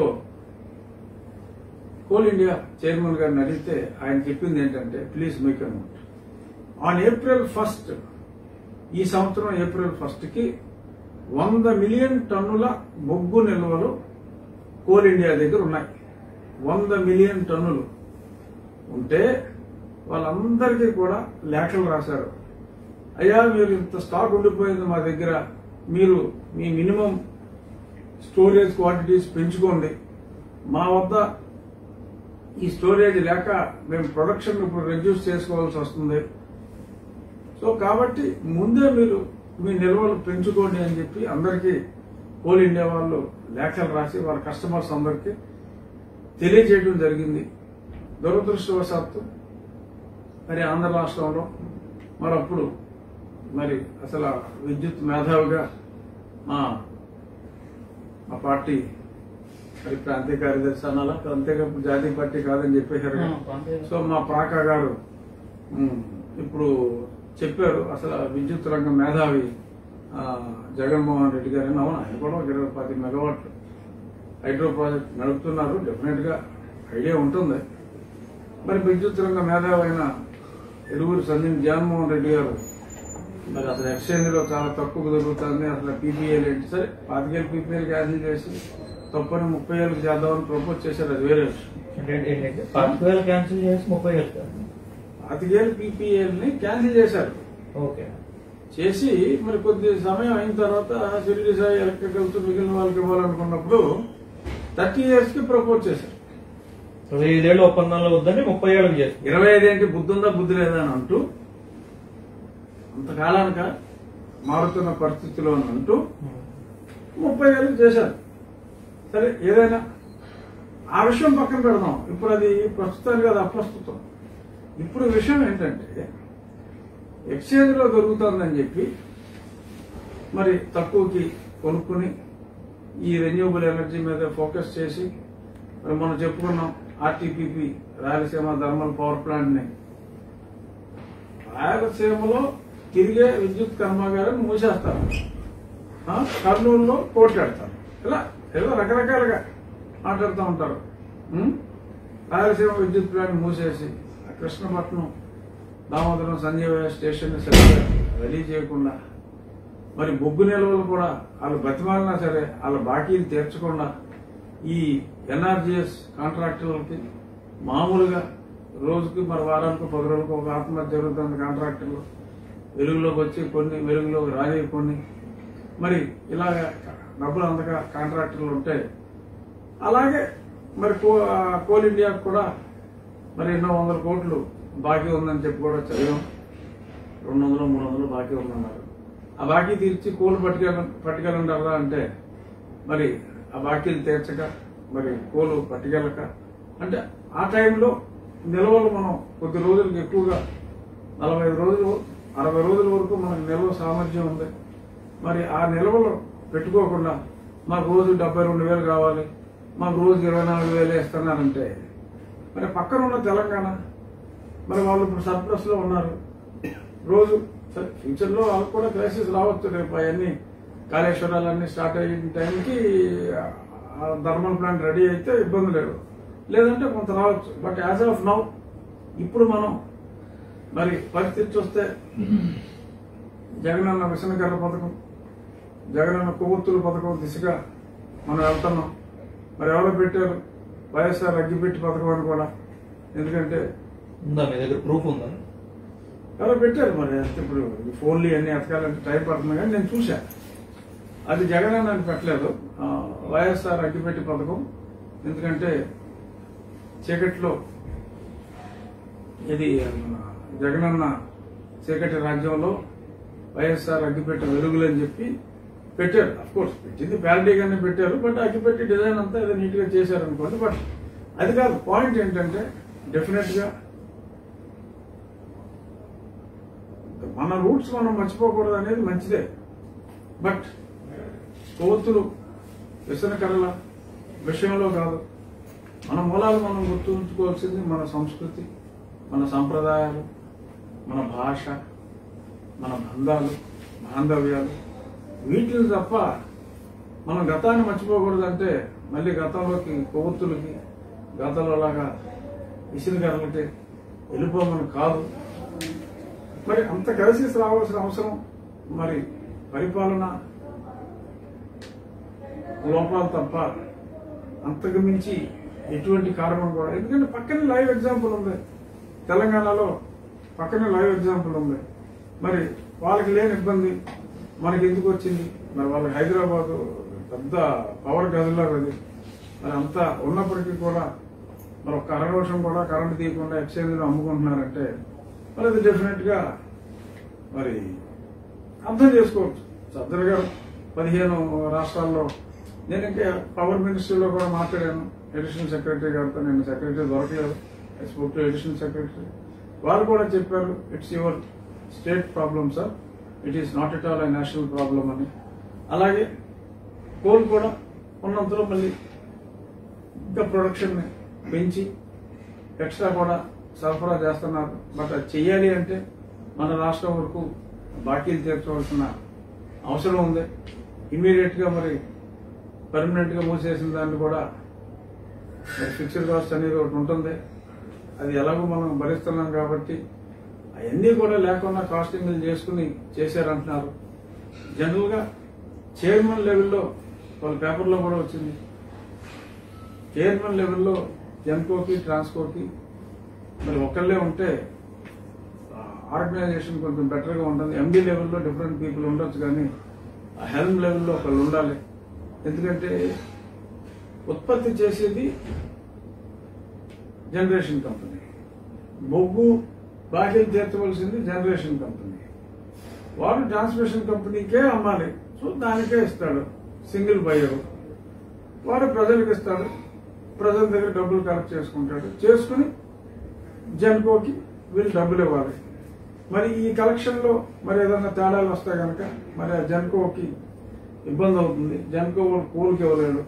[SPEAKER 1] కోల్ ఇండియా చైర్మన్ గారిని అడిగితే ఆయన చెప్పింది ఏంటంటే please make note on April first ఈ సంవత్సరం ఏప్రిల్ ఫస్ట్ కి వంద మిలియన్ టన్నుల బొగ్గు నిల్వలు కోల్ ఇండియా దగ్గర ఉన్నాయి వంద మిలియన్ టన్నులు ఉంటే వాళ్ళందరికీ కూడా లేఖలు రాశారు అయ్యా మీరు ఇంత స్టాక్ ఉండిపోయింది మా దగ్గర మీరు మీ మినిమం స్టోరేజ్ క్వాంటిటీస్ పెంచుకోండి మా వద్ద ఈ స్టోరేజ్ లేక మేము ప్రొడక్షన్ ఇప్పుడు రెడ్యూస్ చేసుకోవాల్సి వస్తుంది సో కాబట్టి ముందే మీరు మీ నిల్వలు పెంచుకోండి అని చెప్పి అందరికీ కోల్ ఇండియా వాళ్ళు లేఖలు రాసి వాళ్ళ కస్టమర్స్ అందరికీ తెలియజేయడం జరిగింది దురదృష్టవశాత్తు మరి ఆంధ్ర రాష్ట్రంలో మరి అప్పుడు మరి అసలు ఆ విద్యుత్ మేధావిగా మా మా పార్టీ మరి ప్రాంతీయ కార్యదర్శి అనాలా ప్రాంతీయ జాతీయ పార్టీ కాదని చెప్పేశారు కదా. సో మా ప్రాకా గారు ఉమ్, ఇప్పుడు చెప్పారు అసలు ఆ విద్యుత్ రంగ మేధావి ఆ, జగన్మోహన్ రెడ్డి గారు అవును ఆయన కూడా ఒక ఇరవై పది మెగావాట్లు హైడ్రో ప్రాజెక్ట్ నడుపుతున్నారు డెఫినెట్ గా ఐడియా ఉంటుంది మరి విద్యుత్ రంగ మేధావి అయిన ఎడుగురు సందీప్ జగన్మోహన్ రెడ్డి గారు మరి అసలు ఎక్స్చేంజ్ లో చాలా తక్కువ దొరుకుతుంది అసలు పీపీఎల్ ఏంటి సరే పాతికేళ్ళు పీపీఎల్ క్యాన్సిల్ చేసి తప్పని ముప్పై ఏళ్ళకి చేద్దామని ప్రపోజ్ చేశారు అది వేరే విషయం
[SPEAKER 2] అంటే ఏంటంటే పాతిక వేలు క్యాన్సిల్ చేసి ముప్పై వేలు కదా?
[SPEAKER 1] పాతికేళ్ళు పీపీఎల్ ని క్యాన్సిల్ చేశారు
[SPEAKER 2] ఓకే
[SPEAKER 1] చేసి మరి కొద్ది సమయం అయిన తర్వాత షిరిడి సాయి ఎలక్ట్రికల్స్ మిగిలిన వాళ్ళకి ఇవ్వాలనుకున్నప్పుడు థర్టీ ఇయర్స్ కి ప్రపోజ్ చేశారు
[SPEAKER 2] ఇరవై ఐదేళ్ళు ఒప్పందంలో వద్దని ముప్పై ఏళ్ళకి చేస్తారు
[SPEAKER 1] ఇరవై ఐదేంటి బుద్ధి ఉందా బుద్ధి లేదా అని అంటూ అంతకాలానిక మారుతున్న పరిస్థితిలో అని అంటూ ముప్పై ఏళ్ళు చేశారు సరే ఏదైనా ఆ విషయం పక్కన పెడదాం ఇప్పుడు అది ప్రస్తుతానికి అది అప్రస్తుతం ఇప్పుడు విషయం ఏంటంటే ఎక్స్చేంజ్ లో దొరుకుతుందని చెప్పి మరి తక్కువకి కొనుక్కుని ఈ రెన్యూబుల్ ఎనర్జీ మీద ఫోకస్ చేసి మరి మనం చెప్పుకున్నాం RTPP Rayalaseema thermal power plant ని రాయలసీమలో తిరిగే విద్యుత్ కర్మాగారం మూసేస్తారు ఆ, కర్నూలులో కోట్లాడతారు ఇలా ఇలా రకరకాలుగా మాట్లాడుతూ ఉంటారు ఉం? రాయలసీమ విద్యుత్ ప్లాంట్ మూసేసి ఆ కృష్ణపట్నం దామోదరం సంజీవయ్య స్టేషన్ సరిగ్గా రెడీ చేయకుండా మరి బొగ్గు నిల్వలు కూడా వాళ్ళు బతిమాలినా సరే వాళ్ళ బాకీలు తీర్చకుండా ఈ ఎన్ఆర్జిఎస్ కాంట్రాక్టర్లకి మామూలుగా రోజుకి మరి వారానికి పది రోజులకు ఒక ఆత్మహత్య జరుగుతుంది కాంట్రాక్టర్లు వెలుగులోకి వచ్చి కొన్ని వెలుగులోకి రాని కొన్ని మరి ఇలాగ డబ్బులు అందక కాంట్రాక్టర్లు ఉంటాయి అలాగే మరి కో- ఆ కోల్ ఇండియాకు కూడా మరి ఎన్నో వందల కోట్లు బాకీ ఉందని చెప్పి కూడా చదివాం రెండు వందలు మూడు వందలు బాకీ ఉందన్నారు ఆ బాకీ తీర్చి కోలు పట్టుకెళ్ళ పట్టుకెళ్ళంటారా అంటే మరి ఆ బాకీలు తీర్చక మరి కోలు పట్టుకెళ్ళక అంటే ఆ టైంలో నిల్వలు మనం కొద్ది రోజులకి ఎక్కువగా నలభై ఐదు రోజులు అరవై రోజుల వరకు మనకు నిల్వ సామర్థ్యం ఉంది మరి ఆ నిల్వలు పెట్టుకోకుండా మాకు రోజు డెబ్బై రెండు వేలు కావాలి మాకు రోజు ఇరవై నాలుగు వేలు ఇస్తున్నారంటే మరి పక్కన ఉన్న తెలంగాణ మరి వాళ్ళు ఇప్పుడు సర్ప్లస్ లో ఉన్నారు రోజు ఫ్యూచర్ లో వాళ్ళకి కూడా క్రైసిస్ రావచ్చు రేపు అవన్నీ కాళేశ్వరాలన్నీ స్టార్ట్ అయిన టైంకి ఆ థర్మల్ ప్లాంట్ రెడీ అయితే ఇబ్బంది లేదు లేదంటే కొంత రావచ్చు బట్ యాజ్ ఆఫ్ నౌ ఇప్పుడు మనం మరి పరిస్థితి చూస్తే జగనన్న విసనకర్ర పథకం జగనన్న కొవ్వొత్తుల పథకం దిశగా మనం వెళ్తున్నాం మరి ఎవరో పెట్టారు వైఎస్ఆర్ అగ్గిపెట్టి పథకం అని కూడా ఎందుకంటే
[SPEAKER 2] ఉందా మీ దగ్గర ప్రూఫ్ ఉందా
[SPEAKER 1] ఎవరో పెట్టారు మరి అంతే ఇప్పుడు ఈ ఫోన్లు అన్ని ఎతకాలంటే టైం పడుతుంది కానీ నేను చూశా అది జగనన్న అని పెట్టలేదు ఆ, వైఎస్ఆర్ అగ్గిపెట్టి పథకం ఎందుకంటే చీకట్లో ఇది మన జగనన్న చీకటి రాజ్యంలో వైఎస్ఆర్ అగ్గిపెట్టి వెలుగులు అని చెప్పి పెట్టారు అఫ్ కోర్స్ పెట్టింది ప్యారిటీగానే పెట్టారు బట్ అగ్గిపెట్టి డిజైన్ అంతా ఏదో నీట్ గా చేశారు అనుకోండి బట్ అది కాదు పాయింట్ ఏంటంటే డెఫినెట్ గా మన రూట్స్ మనం మర్చిపోకూడదు అనేది మంచిదే బట్ కోతులు వ్యసనకరల విషయంలో కాదు మన మూలాలు మనం గుర్తుంచుకోవాల్సింది మన సంస్కృతి మన సంప్రదాయాలు మన భాష మన బంధాలు బాంధవ్యాలు వీటిని తప్ప మనం గతాన్ని మర్చిపోకూడదంటే మళ్ళీ గతంలోకి కొవ్వొత్తులకి గతంలో లాగా ఇసురుగర్రలకి వెళ్ళిపోమని కాదు మరి అంత కలిసి రావాల్సిన అవసరం మరి పరిపాలన లోపాలు తప్ప అంతకు మించి ఎటువంటి కారణం కూడా ఎందుకంటే పక్కనే లైవ్ ఎగ్జాంపుల్ ఉంది తెలంగాణలో పక్కనే లైవ్ ఎగ్జాంపుల్ ఉంది మరి వాళ్ళకి లేని ఇబ్బంది మనకి ఎందుకు వచ్చింది మరి వాళ్ళకి హైదరాబాద్ పెద్ద పవర్ గదిలో అది మరి అంతా ఉన్నప్పటికీ కూడా మరి ఒక్క అరగవర్షం కూడా కరెంట్ తీయకుండా ఎక్స్చేంజ్ లో అమ్ముకుంటున్నారంటే మరి అది డెఫినెట్ గా మరి అర్థం చేసుకోవచ్చు చంద్ర గారు పదిహేను రాష్ట్రాల్లో నేను ఇంకా పవర్ మినిస్ట్రీలో కూడా మాట్లాడాను ఎడిషనల్ సెక్రటరీ గారితో నేను సెక్రటరీ దొరకలేదు I spoke to additional secretary వారు కూడా చెప్పారు it's your state problem sir it is not at all a national problem అని అలాగే కోల్ కూడా ఉన్నంతలో మళ్ళీ ఇంకా ప్రొడక్షన్ పెంచి ఎక్స్ట్రా కూడా సరఫరా చేస్తున్నారు బట్ అది చెయ్యాలి అంటే మన రాష్ట్రం వరకు బాకీలు తీర్చవలసిన అవసరం ఉంది ఇమ్మీడియట్ గా మరి పర్మనెంట్ గా మూసేసిన దాన్ని కూడా మరి ఫిక్స్డ్ కాస్ట్ అనేది ఒకటి ఉంటుంది అది ఎలాగో మనం భరిస్తున్నాం కాబట్టి అవన్నీ కూడా లేకుండా కాస్టింగ్లు చేసుకుని చేశారంటున్నారు జనరల్ గా చైర్మన్ లెవెల్లో వాళ్ళ పేపర్లో కూడా వచ్చింది చైర్మన్ లెవెల్లో జెన్కోకి ట్రాన్స్కోకి మరి ఒకళ్ళే ఉంటే ఆర్గనైజేషన్ కొంచెం బెటర్ గా ఉంటుంది ఎండి లెవెల్లో డిఫరెంట్ పీపుల్ ఉండొచ్చు కానీ ఆ హెల్మ్ లెవెల్లో ఒకళ్ళు ఉండాలి ఎందుకంటే ఉత్పత్తి చేసేది జనరేషన్ కంపెనీ బొగ్గు బాకీ తీర్చవలసింది జనరేషన్ కంపెనీ వాడు ట్రాన్స్మిషన్ కంపెనీకే అమ్మాలి సో దానికే ఇస్తాడు సింగిల్ బయర్ వాడు ప్రజలకు ఇస్తాడు ప్రజల దగ్గర డబ్బులు కలెక్ట్ చేసుకుంటాడు చేసుకుని జన్కోకి వీళ్ళు డబ్బులు ఇవ్వాలి మరి ఈ కలెక్షన్ లో మరి ఏదైనా తేడాలు వస్తాయి కనుక మరి ఆ జన్కోకి ఇబ్బంది అవుతుంది జన్కో వాళ్ళు కూలికి ఇవ్వలేడు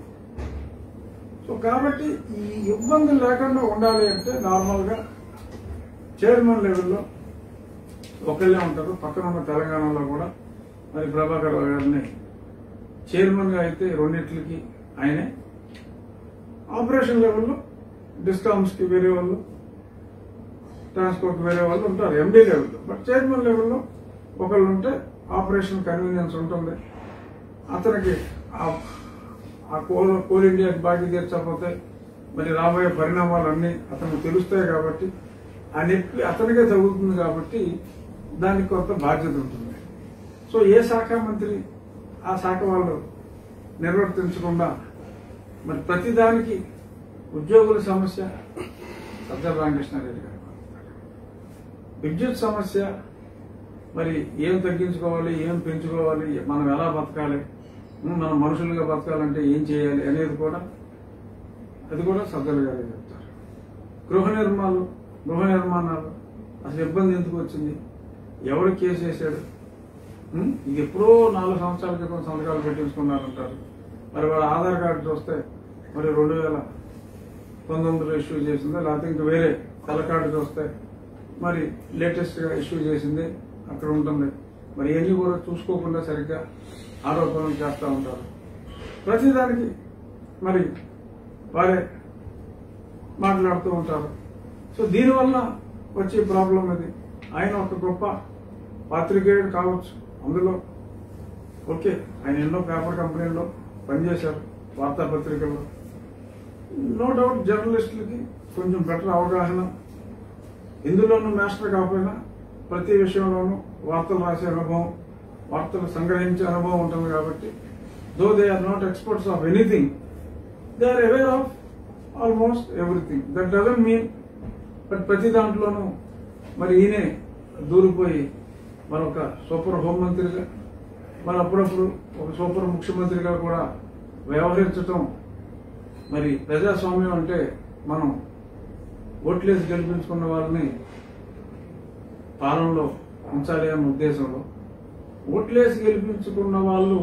[SPEAKER 1] సో కాబట్టి ఈ ఇబ్బందులు లేకుండా ఉండాలి అంటే నార్మల్ గా చైర్మన్ లెవెల్లో ఒకళ్ళే ఉంటారు పక్కన ఉన్న తెలంగాణలో కూడా మరి ప్రభాకర్ రావు గారిని చైర్మన్ గా అయితే రెండింటికి ఆయనే ఆపరేషన్ లెవెల్లో డిస్కౌంట్స్ కి వేరే వాళ్ళు ట్రాన్స్పోర్ట్ వేరే వాళ్ళు ఉంటారు ఎండీ లెవెల్లో బట్ చైర్మన్ లెవెల్లో ఒకళ్ళు ఉంటే ఆపరేషన్ కన్వీనియన్స్ ఉంటుంది అతనికి ఆ- ఆ కోల్ కోల్ ఇండియాకి బాకీ తీర్చకపోతే మరి రాబోయే పరిణామాలన్నీ అతనికి తెలుస్తాయి కాబట్టి ఆ నొప్పి అతనికే తగ్గుతుంది కాబట్టి దానికి కొంత బాధ్యత ఉంటుంది సో ఏ శాఖ మంత్రి ఆ శాఖ వాళ్ళు నిర్వర్తించకుండా మరి ప్రతిదానికి ఉద్యోగుల సమస్య సజ్జల రామకృష్ణారెడ్డి గారు విద్యుత్ సమస్య మరి ఏం తగ్గించుకోవాలి ఏం పెంచుకోవాలి మనం ఎలా బతకాలి ఉమ్, మనం మనుషులుగా బతకాలంటే ఏం చేయాలి అనేది కూడా అది కూడా సజ్జల గారే చెప్తారు గృహ నిర్మాణాలు గృహ నిర్మాణాలు అసలు ఇబ్బంది ఎందుకు వచ్చింది ఎవరు కేసు వేసాడు ఉమ్, ఇది ఎప్పుడో నాలుగు సంవత్సరాల క్రితం సంతకాలు పెట్టించుకున్నారంటారు మరి వాళ్ళ ఆధార్ కార్డు చూస్తే మరి రెండు వేల పంతొమ్మిదిలో ఇష్యూ చేసిందా లేకపోతే ఇంకా వేరే తెల్ల కార్డు చూస్తే మరి లేటెస్ట్ గా ఇష్యూ చేసింది అక్కడ ఉంటుంది మరి ఇవన్నీ కూడా చూసుకోకుండా సరిగ్గా ఆరోపణలు చేస్తూ ఉంటారు ప్రతిదానికి మరి వారే మాట్లాడుతూ ఉంటారు సో దీనివల్ల వచ్చే ప్రాబ్లం ఇది ఆయన ఒక గొప్ప పాత్రికేయుడు కావచ్చు అందులో ఓకే ఆయన ఎన్నో పేపర్ కంపెనీల్లో పనిచేశారు వార్తాపత్రికల్లో నో డౌట్ జర్నలిస్టులకి కొంచెం బెటర్ అవగాహన ఇందులోనూ మాస్టర్ కాకపోయినా ప్రతి విషయంలోనూ వార్తలు రాసే అనుభవం వార్తలు సంగ్రహించే అనుభవం ఉంటుంది కాబట్టి though they are not experts of anything they are aware of almost everything that doesn't mean but ప్రతి దాంట్లోనూ మరి ఈయనే దూరిపోయి మరొక సూపర్ హోంమంత్రిగా మరి అప్పుడప్పుడు ఒక సూపర్ ముఖ్యమంత్రిగా కూడా వ్యవహరించటం మరి ప్రజాస్వామ్యం అంటే మనం ఓట్లేసి గెలిపించుకున్న వాళ్ళని పాలనలో ఉంచాలి అన్న ఉద్దేశంలో ఓట్లేసి గెలిపించుకున్న వాళ్ళు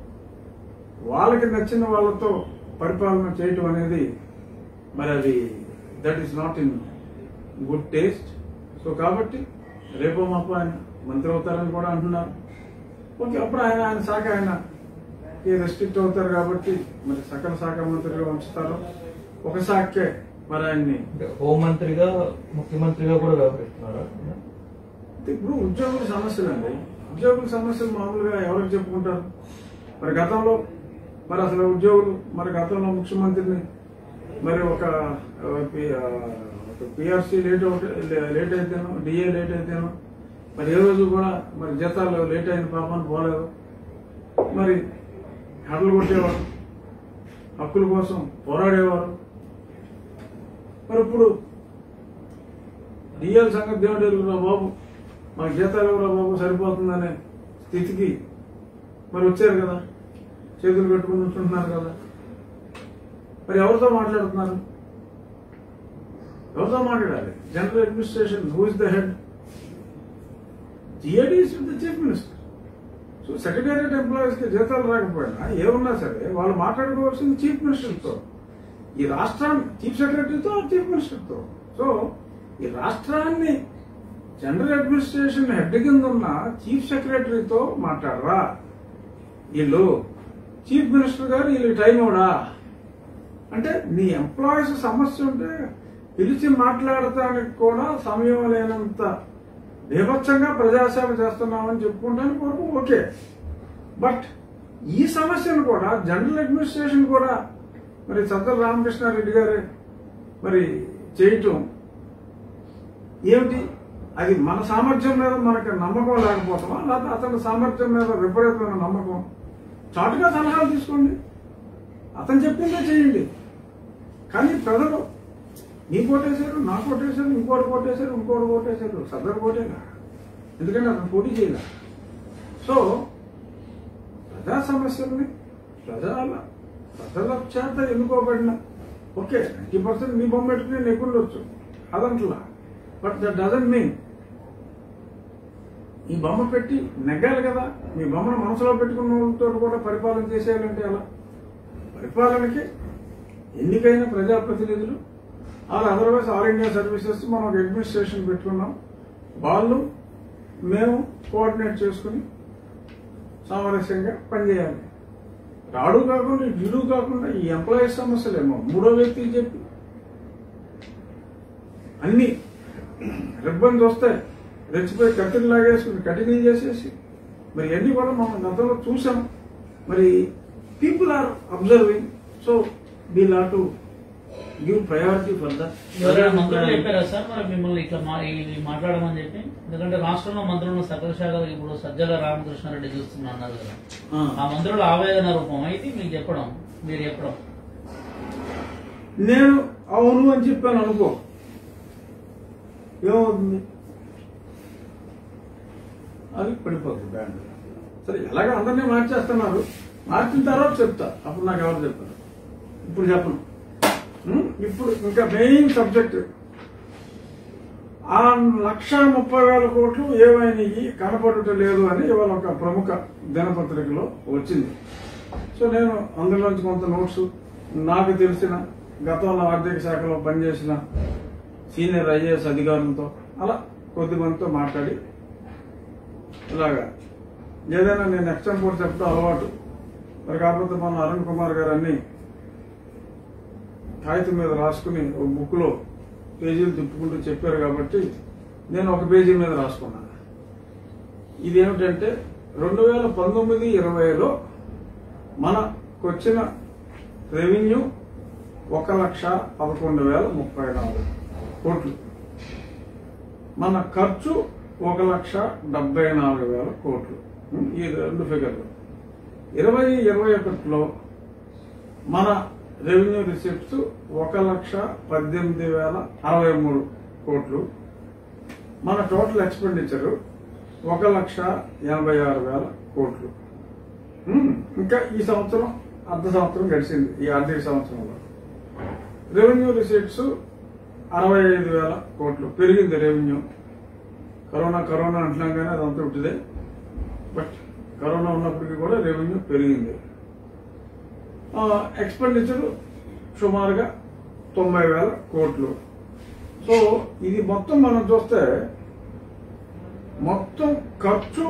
[SPEAKER 1] వాళ్ళకి నచ్చిన వాళ్ళతో పరిపాలన చేయటం అనేది మరి అది that is not in good taste so కాబట్టి రేపో మాపో ఆయన మంత్రి అవుతారని కూడా అంటున్నారు ఓకే అప్పుడు ఆయన ఆయన శాఖ ఆయన రెస్ట్రిక్ట్ అవుతారు కాబట్టి మరి సకల శాఖ మంత్రిగా ఉంచుతారు ఒక శాఖకే మరి ఆయన్ని
[SPEAKER 2] అంటే హోంమంత్రిగా ముఖ్యమంత్రిగా కూడా వ్యవహరిస్తున్నారా
[SPEAKER 1] ఇప్పుడు ఉద్యోగుల సమస్యలు అండి ఉద్యోగుల సమస్యలు మామూలుగా ఎవరికి చెప్పుకుంటారు మరి గతంలో మరి అసలు ఉద్యోగులు మరి గతంలో ముఖ్యమంత్రిని మరి ఒక ఆ, పి- ఆ, ఒక పిఆర్సీ లేట్ అవుట్- లేట్ అయితేనో డిఏ లేట్ అయితేనో మరి ఏ రోజు కూడా మరి జీతాలు లేట్ అయిన పాపని పోలేదు మరి హడలు కొట్టేవారు హక్కుల కోసం పోరాడేవారు మరి ఇప్పుడు డిఎల్ సంగతి దేవుడు ఎరుగురా బాబు మాకు జీతాలు ఎవరా బాబు సరిపోతుందనే స్థితికి మరి వచ్చారు కదా చేతులు కట్టుకుని ఉంటున్నారు కదా మరి ఎవరితో మాట్లాడుతున్నారు ఎవరితో మాట్లాడాలి general administration who is the head GAD is the chief minister so secretariat employees కి జీతాలు రాకపోయినా ఏమున్నా సరే వాళ్ళు మాట్లాడుకోవాల్సింది చీఫ్ మినిస్టర్ తో ఈ రాష్ట్రాన్ని చీఫ్ సెక్రటరీతో చీఫ్ మినిస్టర్ తో సో ఈ రాష్ట్రాన్ని జనరల్ అడ్మినిస్ట్రేషన్ హెడ్ కింద ఉన్న చీఫ్ సెక్రటరీతో మాట్లాడరా వీళ్ళు చీఫ్ మినిస్టర్ గారు వీళ్ళు టైం అవడా అంటే నీ ఎంప్లాయీస్ సమస్య ఉంటే పిలిచి మాట్లాడటానికి కూడా సమయం లేనంత బీభత్సంగా ప్రజాసేవ చేస్తున్నామని చెప్పుకుంటానికి వరకు ఓకే బట్ ఈ సమస్యను కూడా జనరల్ అడ్మినిస్ట్రేషన్ కూడా మరి సద్దల రామకృష్ణారెడ్డి గారే మరి చేయటం ఏమిటి అది మన సామర్థ్యం మీద మనకి నమ్మకం లేకపోతామా లేకపోతే అతని సామర్థ్యం మీద విపరీతమైన నమ్మకం చాటుగా సలహాలు తీసుకోండి అతను చెప్పిందే చేయండి కానీ ప్రజలు నీ కోటేశారు నా కోటేశారు ఇంకోటి కోటేశారు ఇంకోటి కోటేశారు సదరు కోటేగా ఎందుకంటే అతను పోటీ చేయలే సో ప్రజా సమస్యల్ని ప్రజల ప్రజల చేత ఎన్నుకోబడిన ఓకే నైంటీ పర్సెంట్ మీ బొమ్మ పెట్టుకుని నెగ్గుండొచ్చు అదంట్లా బట్ దట్ డజంట్ మీన్ ఈ బొమ్మ పెట్టి నెగ్గాలి కదా మీ బొమ్మను మనసులో పెట్టుకున్న వాళ్ళతో కూడా పరిపాలన చేసేయాలంటే ఎలా పరిపాలనకి ఎన్నికైన ప్రజాప్రతినిధులు all otherwise all India services మనం ఒక అడ్మినిస్ట్రేషన్ పెట్టుకున్నాం వాళ్ళు మేము కోఆర్డినేట్ చేసుకుని సామరస్యంగా పనిచేయాలి రాడు కాకుండా గిడు కాకుండా ఈ ఎంప్లాయీస్ సమస్యలేమో మూడో వ్యక్తికి చెప్పి అన్ని రిబ్బన్స్ వస్తాయి రెచ్చిపోయి కత్తిని లాగేసుకుని కటింగ్ చేసేసి మరి అన్ని కూడా మనం గతంలో చూసాం మరి people are observing so we'll have to give priority for
[SPEAKER 3] ఎవరైనా మంత్రులు
[SPEAKER 1] దట్
[SPEAKER 3] చెప్పారా సార్ మరి మిమ్మల్ని ఇట్లా మా ఇది మాట్లాడమని చెప్పి ఎందుకంటే రాష్ట్రంలో మంత్రులను సకల శాఖలు ఇప్పుడు సజ్జల రామకృష్ణారెడ్డి చూస్తున్నా అన్నారు కదా ఆ మంత్రుల ఆవేదన రూపం అయితే మీకు చెప్పడం మీరు చెప్పడం
[SPEAKER 1] నేను అవును అని చెప్పాను అనుకో ఏమవుతుంది అది పడిపోతుంది బ్యాండ్ సరే ఎలాగ అందరినీ మార్చేస్తున్నారు మార్చిన తర్వాత చెప్తా అప్పుడు నాకు ఎవరు చెప్తారు ఇప్పుడు చెప్పను ఉం? ఇప్పుడు ఇంకా మెయిన్ సబ్జెక్ట్ ఆ లక్ష ముప్పై వేల కోట్లు ఏమైనాయి కనపడటం లేదు అని ఇవాళ ఒక ప్రముఖ దినపత్రికలో వచ్చింది సో నేను అందులోంచి కొంత నోట్స్ నాకు తెలిసిన గతంలో ఆర్థిక శాఖలో పనిచేసిన సీనియర్ ఐఏఎస్ అధికారులతో అలా కొద్ది మందితో మాట్లాడి ఇలాగా ఏదైనా నేను ఎక్స్టెంపోర్ చెప్పడం అలవాటు మరి కాకపోతే మన అరుణ్ కుమార్ గారు అన్ని కాగితం మీద రాసుకుని ఒక బుక్ లో పేజీలు తిప్పుకుంటూ చెప్పారు కాబట్టి నేను ఒక పేజీ మీద రాసుకున్నాను ఇదేమిటంటే రెండు వేల పంతొమ్మిది ఇరవైలో మనకొచ్చిన రెవెన్యూ ఒక లక్ష పదకొండు వేల ముప్పై నాలుగు కోట్లు మన ఖర్చు ఒక లక్ష డెబ్బై నాలుగు వేల కోట్లు ఉం, ఈ రెండు ఫిగర్లు ఇరవై ఇరవై ఒకటిలో మన రెవెన్యూ రిసిప్ట్స్ ఒక లక్ష పద్దెనిమిది వేల అరవై మూడు కోట్లు మన టోటల్ ఎక్స్పెండిచర్ ఒక లక్ష ఎనభై ఆరు వేల కోట్లు ఉమ్, ఇంకా ఈ సంవత్సరం అర్ధ సంవత్సరం గడిచింది ఈ ఆర్థిక సంవత్సరంలో రెవెన్యూ రిసీట్స్ అరవై ఐదు వేల కోట్లు పెరిగింది రెవెన్యూ కరోనా కరోనా అంటున్నాం కానీ అదంతా ఉంటుందే బట్ కరోనా ఉన్నప్పటికీ కూడా రెవెన్యూ పెరిగింది ఎక్స్పెండిచర్ సుమారుగా తొంభై వేల కోట్లు సో ఇది మొత్తం మనం చూస్తే మొత్తం ఖర్చు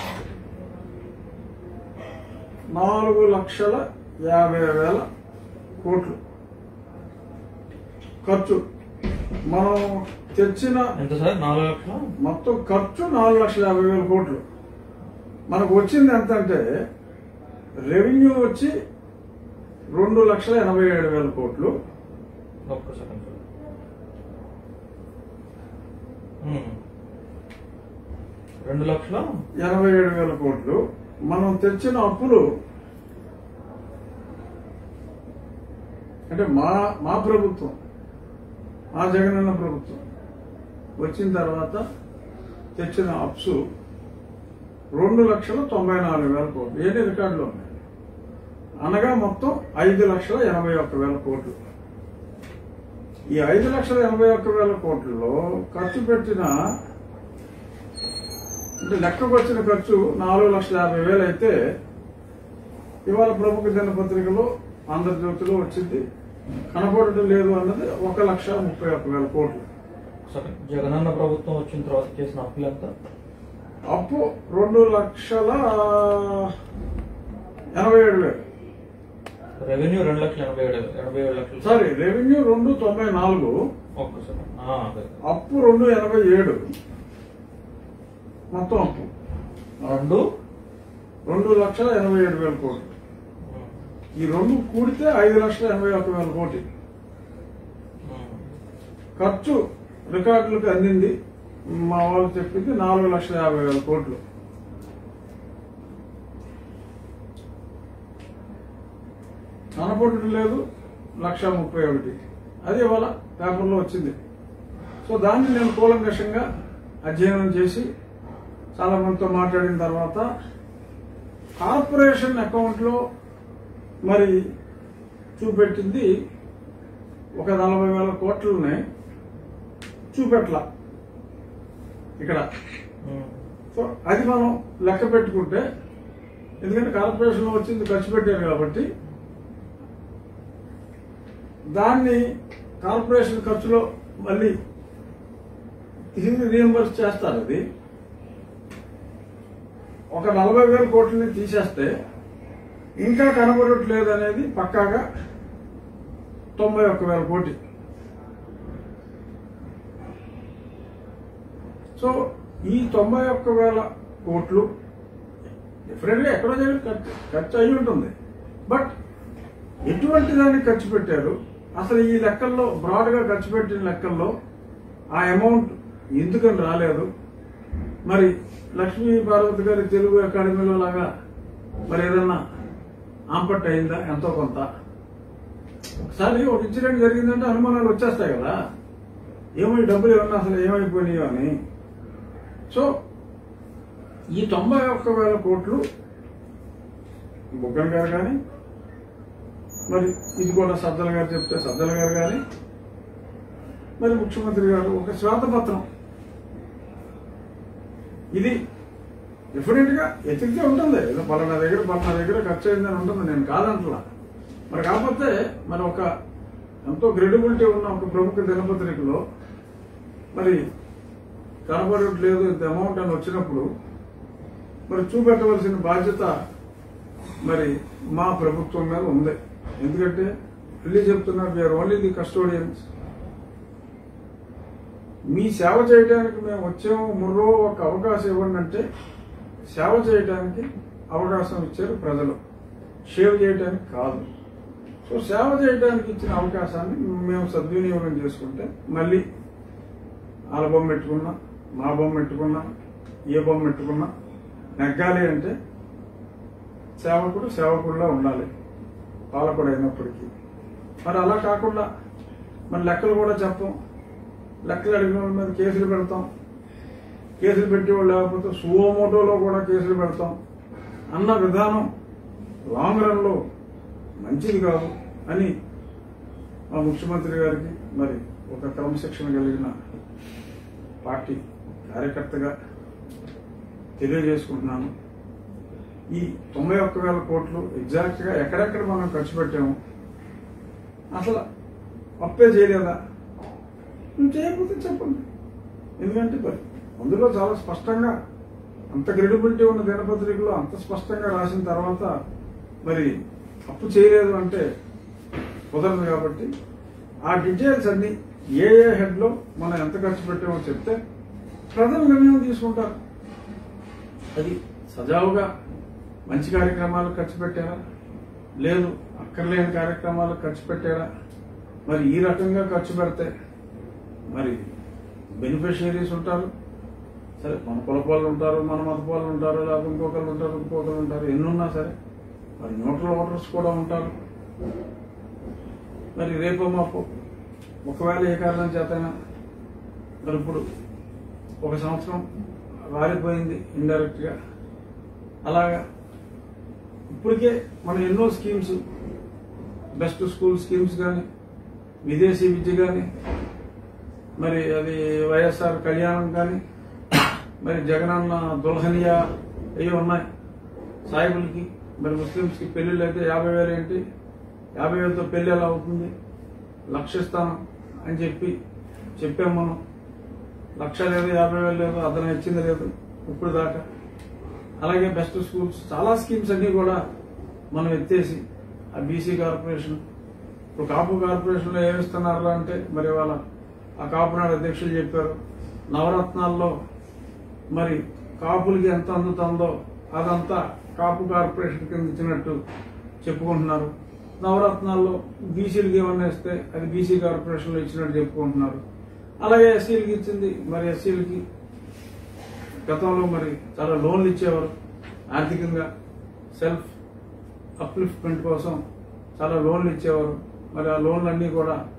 [SPEAKER 1] నాలుగు లక్షల యాభై వేల కోట్లు ఖర్చు మనం తెచ్చిన
[SPEAKER 2] ఎంత సార్ నాలుగు లక్షల
[SPEAKER 1] మొత్తం ఖర్చు నాలుగు లక్షల యాభై వేల కోట్లు మనకు వచ్చింది ఎంత అంటే రెవెన్యూ వచ్చి రెండు లక్షల ఎనభై ఏడు వేల కోట్లు
[SPEAKER 2] ఒక్క సెకండ్ సార్ ఉమ్. రెండు లక్షల
[SPEAKER 1] ఎనభై ఏడు వేల కోట్లు మనం తెచ్చిన అప్పులు అంటే మా మా ప్రభుత్వం మా జగనన్న ప్రభుత్వం వచ్చిన తర్వాత తెచ్చిన అప్స్ రెండు లక్షల తొంభై నాలుగు వేల కోట్లు ఏది రికార్డులో ఉన్నాయి అనగా మొత్తం ఐదు లక్షల ఎనభై ఒక్క వేల కోట్లు ఈ ఐదు లక్షల ఎనభై ఒక్క వేల కోట్లలో ఖర్చు పెట్టిన అంటే లెక్కకు వచ్చిన ఖర్చు నాలుగు లక్షల యాభై వేలు అయితే ఇవాళ ప్రముఖ దినపత్రికలో ఆంధ్రజ్యోతిలో వచ్చింది కనపడటం లేదు అన్నది ఒక లక్ష ముప్పై ఒక్క వేల కోట్లు
[SPEAKER 2] సరే జగనన్న ప్రభుత్వం వచ్చిన తర్వాత చేసిన అప్పులు ఎంత
[SPEAKER 1] అప్పు రెండు లక్షల ఎనభై ఏడు వేలు
[SPEAKER 2] రెవెన్యూ రెండు లక్షల ఎనభై ఏడు ఎనభై ఏడు లక్షలు
[SPEAKER 1] సారీ రెవెన్యూ రెండు తొంభై నాలుగు
[SPEAKER 2] ఒక్క సెకండ్ ఆ, అదే.
[SPEAKER 1] అప్పు రెండు ఎనభై ఏడు మొత్తం అప్పు
[SPEAKER 2] రెండు
[SPEAKER 1] రెండు లక్షల ఎనభై ఏడు వేల కోట్లు
[SPEAKER 2] ఉమ్.
[SPEAKER 1] ఈ రెండు కూడితే ఐదు లక్షల ఎనభై ఒక్క వేల కోటి
[SPEAKER 2] ఉమ్.
[SPEAKER 1] ఖర్చు రికార్డులకు అందింది మా వాళ్ళు చెప్పింది నాలుగు లక్షల యాభై వేల కోట్లు కనపడటం లేదు లక్ష ముప్పై ఒకటి అది ఇవాళ పేపర్లో వచ్చింది సో దాన్ని నేను కూలంకషంగా అధ్యయనం చేసి చాలా మందితో మాట్లాడిన తర్వాత కార్పొరేషన్ అకౌంట్లో మరి చూపెట్టింది ఒక నలభై వేల కోట్లని చూపెట్ల ఇక్కడ
[SPEAKER 2] ఉమ్.
[SPEAKER 1] సో అది మనం లెక్క పెట్టుకుంటే ఎందుకంటే కార్పొరేషన్ వచ్చింది ఖర్చు పెట్టారు కాబట్టి దాన్ని కార్పొరేషన్ ఖర్చులో మళ్ళీ తిరిగి రీఎంబర్స్ చేస్తారు అది ఒక నలభై వేల కోట్లని తీసేస్తే ఇంకా కనబడట్లేదు అనేది పక్కాగా తొంభై ఒక్క వేల కోటి సో ఈ తొంభై ఒక్క వేల కోట్లు డెఫినెట్గా ఎక్కడో దగ్గర ఖర్చు ఖర్చు అయి ఉంటుంది బట్ ఎటువంటి దానికి ఖర్చు పెట్టారు అసలు ఈ లెక్కల్లో బ్రాడ్గా ఖర్చు పెట్టిన లెక్కల్లో ఆ అమౌంట్ ఎందుకని రాలేదు మరి లక్ష్మీ పార్వతి గారి తెలుగు అకాడమీలో లాగా మరి ఏదన్నా ఆంపట్ అయిందా ఎంతో కొంత ఒకసారి ఒక ఇన్సిడెంట్ జరిగిందంటే అనుమానాలు వచ్చేస్తాయి కదా ఏమో ఈ డబ్బులు ఏమన్నా అసలు ఏమైపోయినాయో అని సో ఈ తొంభై ఒక్క వేల కోట్లు బుగ్గన్ గారు కానీ మరి ఇది కూడా సజ్జల గారు చెప్తే సజ్జల గారు కానీ మరి ముఖ్యమంత్రి గారు ఒక శ్వేతపత్రం ఇది డెఫినెట్ గా ఎతికితే ఉంటుంది ఏదో పలానా దగ్గర పలానా దగ్గర ఖర్చు అయిందని ఉంటుంది నేను కాదంటలా మరి కాకపోతే మరి ఒక ఎంతో క్రెడిబిలిటీ ఉన్న ఒక ప్రముఖ దినపత్రికలో మరి కనబడట్లేదు ఇంత అమౌంట్ అని వచ్చినప్పుడు మరి చూపెట్టవలసిన బాధ్యత మరి మా ప్రభుత్వం మీద ఉంది ఎందుకంటే మళ్ళీ చెప్తున్నా వీఆర్ ఓన్లీ ది కస్టోడియన్స్ మీ సేవ చేయడానికి మేము వచ్చాము ముర్రో ఒక అవకాశం ఇవ్వండి అంటే సేవ చేయడానికి అవకాశం ఇచ్చారు ప్రజలు సేవ్ చేయడానికి కాదు సో సేవ చేయడానికి ఇచ్చిన అవకాశాన్ని మేము సద్వినియోగం చేసుకుంటే మళ్ళీ వాళ్ళ బొమ్మ పెట్టుకున్నా మా బొమ్మ పెట్టుకున్నా ఏ బొమ్మ పెట్టుకున్నా నెగ్గాలి అంటే సేవకుడు సేవకుడులా ఉండాలి పాలకుడు అయినప్పటికీ మరి అలా కాకుండా మరి లెక్కలు కూడా చెప్పం లెక్కలు అడిగిన వాళ్ళ మీద కేసులు పెడతాం కేసులు పెట్టేవాళ్ళు లేకపోతే సువోమోటోలో కూడా కేసులు పెడతాం అన్న విధానం లాంగ్ రన్ లో మంచిది కాదు అని మా ముఖ్యమంత్రి గారికి మరి ఒక క్రమశిక్షణ కలిగిన పార్టీ కార్యకర్తగా తెలియజేసుకుంటున్నాను ఈ తొంభై ఒక్క వేల కోట్లు ఎగ్జాక్ట్ గా ఎక్కడెక్కడ మనం ఖర్చు పెట్టాము అసలు అప్పే చేయలేదా నువ్వు చేయకపోతే చెప్పండి ఎందుకంటే మరి అందులో చాలా స్పష్టంగా అంత క్రెడిబిలిటీ ఉన్న దినపత్రికలో అంత స్పష్టంగా రాసిన తర్వాత మరి అప్పు చేయలేదు అంటే కుదరదు కాబట్టి ఆ డీటెయిల్స్ అన్ని ఏ ఏ హెడ్ లో మనం ఎంత ఖర్చు పెట్టామో చెప్తే ప్రజలు నిర్ణయం తీసుకుంటారు అది సజావుగా మంచి కార్యక్రమాలకు ఖర్చు పెట్టారా లేదు అక్కర్లేని కార్యక్రమాలకు ఖర్చు పెట్టారా మరి ఈ రకంగా ఖర్చు పెడితే మరి బెనిఫిషియరీస్ ఉంటారు సరే మన కులపాలు ఉంటారు మన మతపాలు ఉంటారు లేకపోతే ఇంకొకరు ఉంటారు ఇంకొకరు ఉంటారు ఎన్నున్నా సరే మరి న్యూట్రల్ ఓటర్స్ కూడా ఉంటారు మరి రేపు మాపు ఒకవేళ ఏ కారణం చేతైనా మరి ఇప్పుడు ఒక సంవత్సరం వారిపోయింది ఇండైరెక్ట్ గా అలాగా ఇప్పటికే మనం ఎన్నో స్కీమ్స్ బెస్ట్ స్కూల్ స్కీమ్స్ కానీ విదేశీ విద్య కానీ మరి అది వైఎస్ఆర్ కళ్యాణం కానీ మరి జగనన్న దుల్హనియా అవి ఉన్నాయి సాయిబులకి మరి ముస్లిమ్స్ కి పెళ్లిళ్ళు అయితే యాభై వేలు ఏంటి యాభై వేలతో పెళ్లి ఎలా అవుతుంది లక్ష ఇస్తాను అని చెప్పి చెప్పాం మనం లక్ష లేదు యాభై వేలు లేదు అతను ఇచ్చింది లేదు ఇప్పుడు దాకా అలాగే బెస్ట్ స్కూల్స్ చాలా స్కీమ్స్ అన్ని కూడా మనం ఎత్తేసి ఆ బీసీ కార్పొరేషన్ ఇప్పుడు కాపు కార్పొరేషన్ లో ఏమిస్తున్నారు అంటే మరి వాళ్ళ ఆ కాపునాడు అధ్యక్షులు చెప్పారు నవరత్నాల్లో మరి కాపులకి ఎంత అందుతుందో అదంతా కాపు కార్పొరేషన్ కింద ఇచ్చినట్టు చెప్పుకుంటున్నారు నవరత్నాల్లో బీసీలకి ఏమన్నా ఇస్తే అది బీసీ కార్పొరేషన్ లో ఇచ్చినట్టు చెప్పుకుంటున్నారు అలాగే ఎస్సీలకి ఇచ్చింది మరి ఎస్సీలకి గతంలో మరి చాలా లోన్లు ఇచ్చేవారు ఆర్థికంగా సెల్ఫ్ అప్లిఫ్ట్మెంట్ కోసం చాలా లోన్లు ఇచ్చేవారు మరి ఆ లోన్లన్నీ కూడా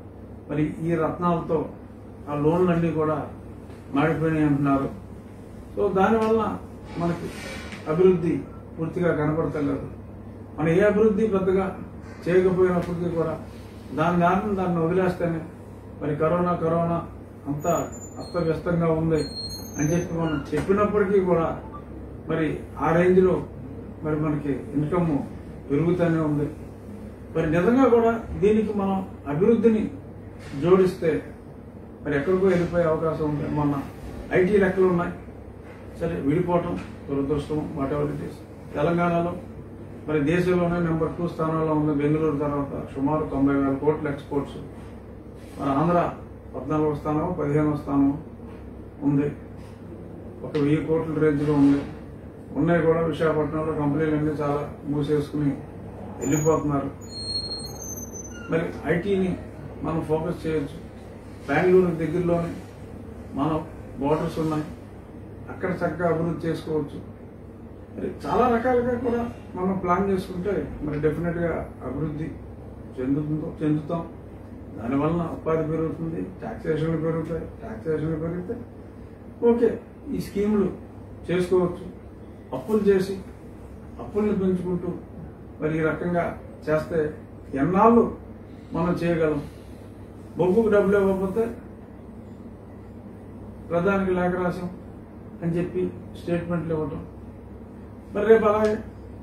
[SPEAKER 1] మరి ఈ రత్నాలతో ఆ లోన్లన్నీ కూడా మాడిపోయినాయి అంటున్నారు సో దానివల్ల మనకి అభివృద్ధి పూర్తిగా కనపడతలేదు మనం ఏ అభివృద్ధి పెద్దగా చేయకపోయినప్పటికీ కూడా దాని దారిని దాన్ని వదిలేస్తేనే మరి కరోనా కరోనా అంతా అస్తవ్యస్తంగా ఉంది అని చెప్పి మనం చెప్పినప్పటికీ కూడా మరి ఆ రేంజ్లో మరి మనకి ఇన్కమ్ పెరుగుతూనే ఉంది మరి నిజంగా కూడా దీనికి మనం అభివృద్ధిని జోడిస్తే మరి ఎక్కడికో వెళ్ళిపోయే అవకాశం ఉంది మొన్న ఐటీ లెక్కలు ఉన్నాయి సరే విడిపోవటం దురదృష్టం వాట్ ఎవర్ ఇట్ ఈస్ తెలంగాణలో మరి దేశంలోనే నెంబర్ టూ స్థానంలో ఉంది బెంగళూరు తర్వాత సుమారు తొంభై వేల కోట్ల ఎక్స్పోర్ట్స్ మరి ఆంధ్ర పద్నాలుగో స్థానం పదిహేనో స్థానం ఉంది ఒక వెయ్యి కోట్ల రేంజ్లో ఉంది ఉన్నాయి కూడా విశాఖపట్నంలో కంపెనీలన్నీ చాలా మూసేసుకుని వెళ్ళిపోతున్నారు మరి ఐటీని మనం ఫోకస్ చేయొచ్చు బెంగళూరు దగ్గరలోనే మనం బోర్డర్స్ ఉన్నాయి అక్కడ చక్కగా అభివృద్ధి చేసుకోవచ్చు మరి చాలా రకాలుగా కూడా మనం ప్లాన్ చేసుకుంటే మరి డెఫినెట్ గా అభివృద్ధి చెందుతుందో చెందుతాం దానివల్ల ఉపాధి పెరుగుతుంది టాక్సేషన్లు పెరుగుతాయి టాక్సేషన్లు పెరిగితే ఓకే ఈ స్కీములు చేసుకోవచ్చు అప్పులు చేసి అప్పుల్ని పెంచుకుంటూ మరి ఈ రకంగా చేస్తే ఎన్నాళ్ళు మనం చేయగలం బొగ్గుకు డబ్బులు ఇవ్వకపోతే ప్రధానికి లేఖ రాశాం అని చెప్పి స్టేట్మెంట్లు ఇవ్వటం మరి రేపు అలాగే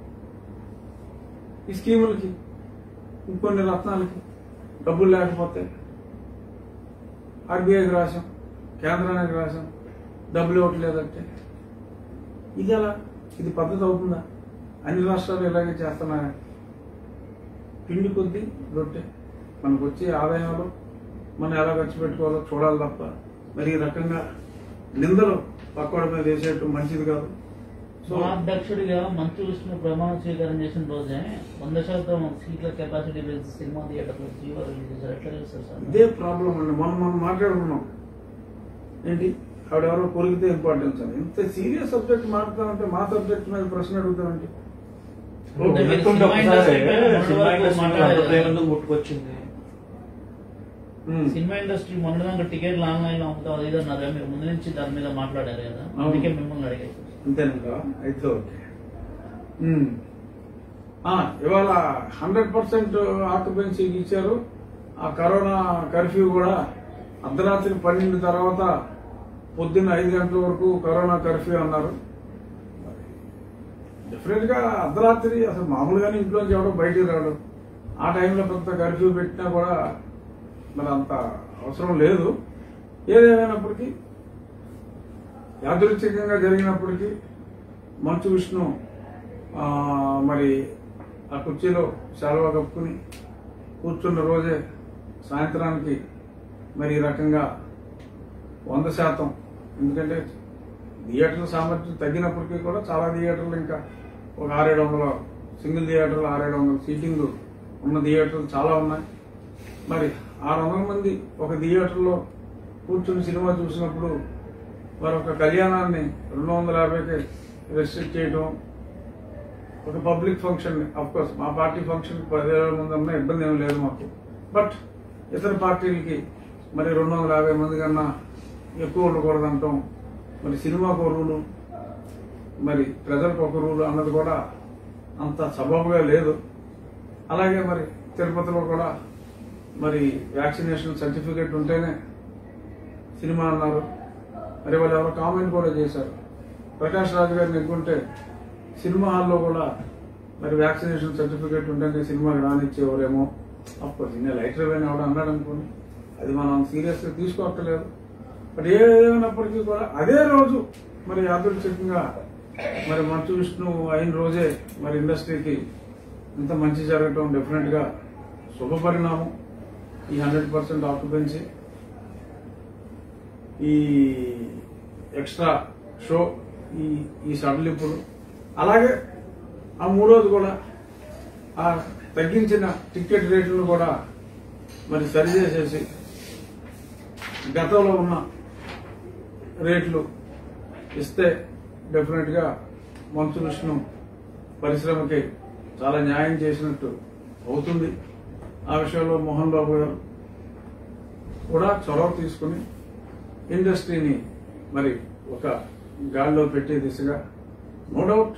[SPEAKER 1] ఈ స్కీములకి ఇంకొన్ని రత్నాలకి డబ్బులు లేకపోతే ఆర్బీఐకి రాశాం కేంద్రానికి రాశాం డబ్బులు ఇవ్వట్లేదంటే ఇది ఎలా ఇది పద్ధతి అవుతుందా అన్ని రాష్ట్రాలు ఇలాగే చేస్తున్నాయా పిండి కొద్దీ రొట్టె మనకు వచ్చే ఆదాయంలో మనం ఎలా ఖర్చు పెట్టుకోవాలో చూడాలి తప్ప మరి ఈ రకంగా నిందలు పక్కోడి మీద వేసేయటం మంచిది కాదు సో
[SPEAKER 3] మా అధ్యక్షుడిగా మంత్రి విష్ణు ప్రమాణ స్వీకారం చేసిన రోజే వంద శాతం సీట్ల కెపాసిటీ బేస్ సినిమా థియేటర్లో జీవో రిలీజ్ చేశారు ఎట్లా చేస్తారు సార్
[SPEAKER 1] ఇదే ప్రాబ్లం అండి మనం మనం మాట్లాడుకున్నాం ఏంటి ఆవిడెవరో కొరిగితే ఇంపార్టెన్స్ అని ఇంత సీరియస్ సబ్జెక్ట్ మాట్లాడతామంటే మా సబ్జెక్ట్ మీద ప్రశ్న అడుగుతామంటే
[SPEAKER 3] అంటే మీరు
[SPEAKER 2] వెళ్తుంటే
[SPEAKER 3] సినిమా
[SPEAKER 2] ఒకసారి
[SPEAKER 3] ఇండస్ట్రీ పైన
[SPEAKER 2] సినిమా
[SPEAKER 3] మొన్నటి వరకు
[SPEAKER 2] ఇండస్ట్రీ
[SPEAKER 3] మాట్లాడారు.
[SPEAKER 2] అంత ప్రేమ ఎందుకు ముట్టుకొచ్చింది
[SPEAKER 1] ఉమ్.
[SPEAKER 3] సినిమా ఇండస్ట్రీ మొన్నదాకా టికెట్లు ఆన్లైన్ లో అమ్ముతాం అది ఇది అన్నారు కదా, మీరు ముందు నుంచి దాని మీద మాట్లాడారు కదా
[SPEAKER 1] అవును.
[SPEAKER 3] అందుకే మిమ్మల్ని అడిగారు
[SPEAKER 1] అంతేనంట అయితే ఓకే ఉమ్. ఆ, ఇవాళ హండ్రెడ్ పర్సెంట్ ఆక్యుపెన్సీ ఇచ్చారు ఆ కరోనా కర్ఫ్యూ కూడా అర్ధరాత్రి పన్నెండు తర్వాత పొద్దున్న ఐదు గంటల వరకు కరోనా కర్ఫ్యూ అన్నారు డెఫినెట్ గా అర్ధరాత్రి అసలు మామూలుగానే ఇంట్లోంచి ఎవడో బయటికి రాడు ఆ టైంలో పెద్ద కర్ఫ్యూ పెట్టినా కూడా మరి అంత అవసరం లేదు ఏదేమైనప్పటికీ యాదృచ్ఛికంగా జరిగినప్పటికీ మంచు విష్ణు ఆ, మరి ఆ కుర్చీలో శాలువా కప్పుకుని కూర్చున్న రోజే సాయంత్రానికి మరి ఈ రకంగా వంద శాతం ఎందుకంటే థియేటర్ల సామర్థ్యం తగ్గినప్పటికీ కూడా చాలా థియేటర్లు ఇంకా ఒక ఆరేడు వందల సింగిల్ థియేటర్లు ఆరేడు వందల సీటింగ్ ఉన్న థియేటర్లు చాలా ఉన్నాయి మరి ఆరు వందల మంది ఒక థియేటర్లో కూర్చుని సినిమా చూసినప్పుడు మరి ఒక కళ్యాణాన్ని రెండు వందల యాభైకి రెస్ట్రిక్ట్ చేయడం ఒక పబ్లిక్ ఫంక్షన్ కోర్స్ మా పార్టీ ఫంక్షన్ పదివేల మంది ఉన్నా ఇబ్బంది ఏం లేదు మాకు బట్ ఇతర పార్టీలకి మరి రెండు వందల యాభై మంది కన్నా ఎక్కువ ఉండకూడదంటాం మరి సినిమాకు ఒక రూలు మరి ప్రజలకు ఒక రూలు అన్నది కూడా అంత సబబుగా లేదు అలాగే మరి తిరుపతిలో కూడా మరి వ్యాక్సినేషన్ సర్టిఫికేట్ ఉంటేనే సినిమా అన్నారు మరి వాళ్ళు ఎవరో కామెంట్ కూడా చేశారు ప్రకాష్ రాజు గారిని ఎగ్గుంటే సినిమా హాల్లో కూడా మరి వ్యాక్సినేషన్ సర్టిఫికేట్ ఉంటేనే సినిమాకి రానిచ్చేవారేమో అప్పుడు నేను లైటర్ వేని ఎవడో అన్నాడు అనుకోండి అది మనం సీరియస్ గా తీసుకోక్కర్లేదు బట్ ఏమైనప్పటికీ కూడా అదే రోజు మరి యాదృచ్ఛికంగా మరి మంచు విష్ణు అయిన రోజే మరి ఇండస్ట్రీకి ఇంత మంచి జరగటం డెఫినెట్ గా శుభ పరిణామం ఈ హండ్రెడ్ పర్సెంట్ ఆక్యుపెన్సీ ఈ ఎక్స్ట్రా షో ఈ ఈ సడలింపులు అలాగే ఆ మూడోది కూడా ఆ తగ్గించిన టికెట్ రేట్లను కూడా మరి సరిచేసేసి గతంలో ఉన్న రేట్లు ఇస్తే డెఫినెట్ గా మంచు విష్ణు పరిశ్రమకి చాలా న్యాయం చేసినట్టు అవుతుంది ఆ విషయంలో మోహన్ బాబు గారు కూడా చొరవ తీసుకుని ఇండస్ట్రీని మరి ఒక గాల్లో పెట్టే దిశగా నో డౌట్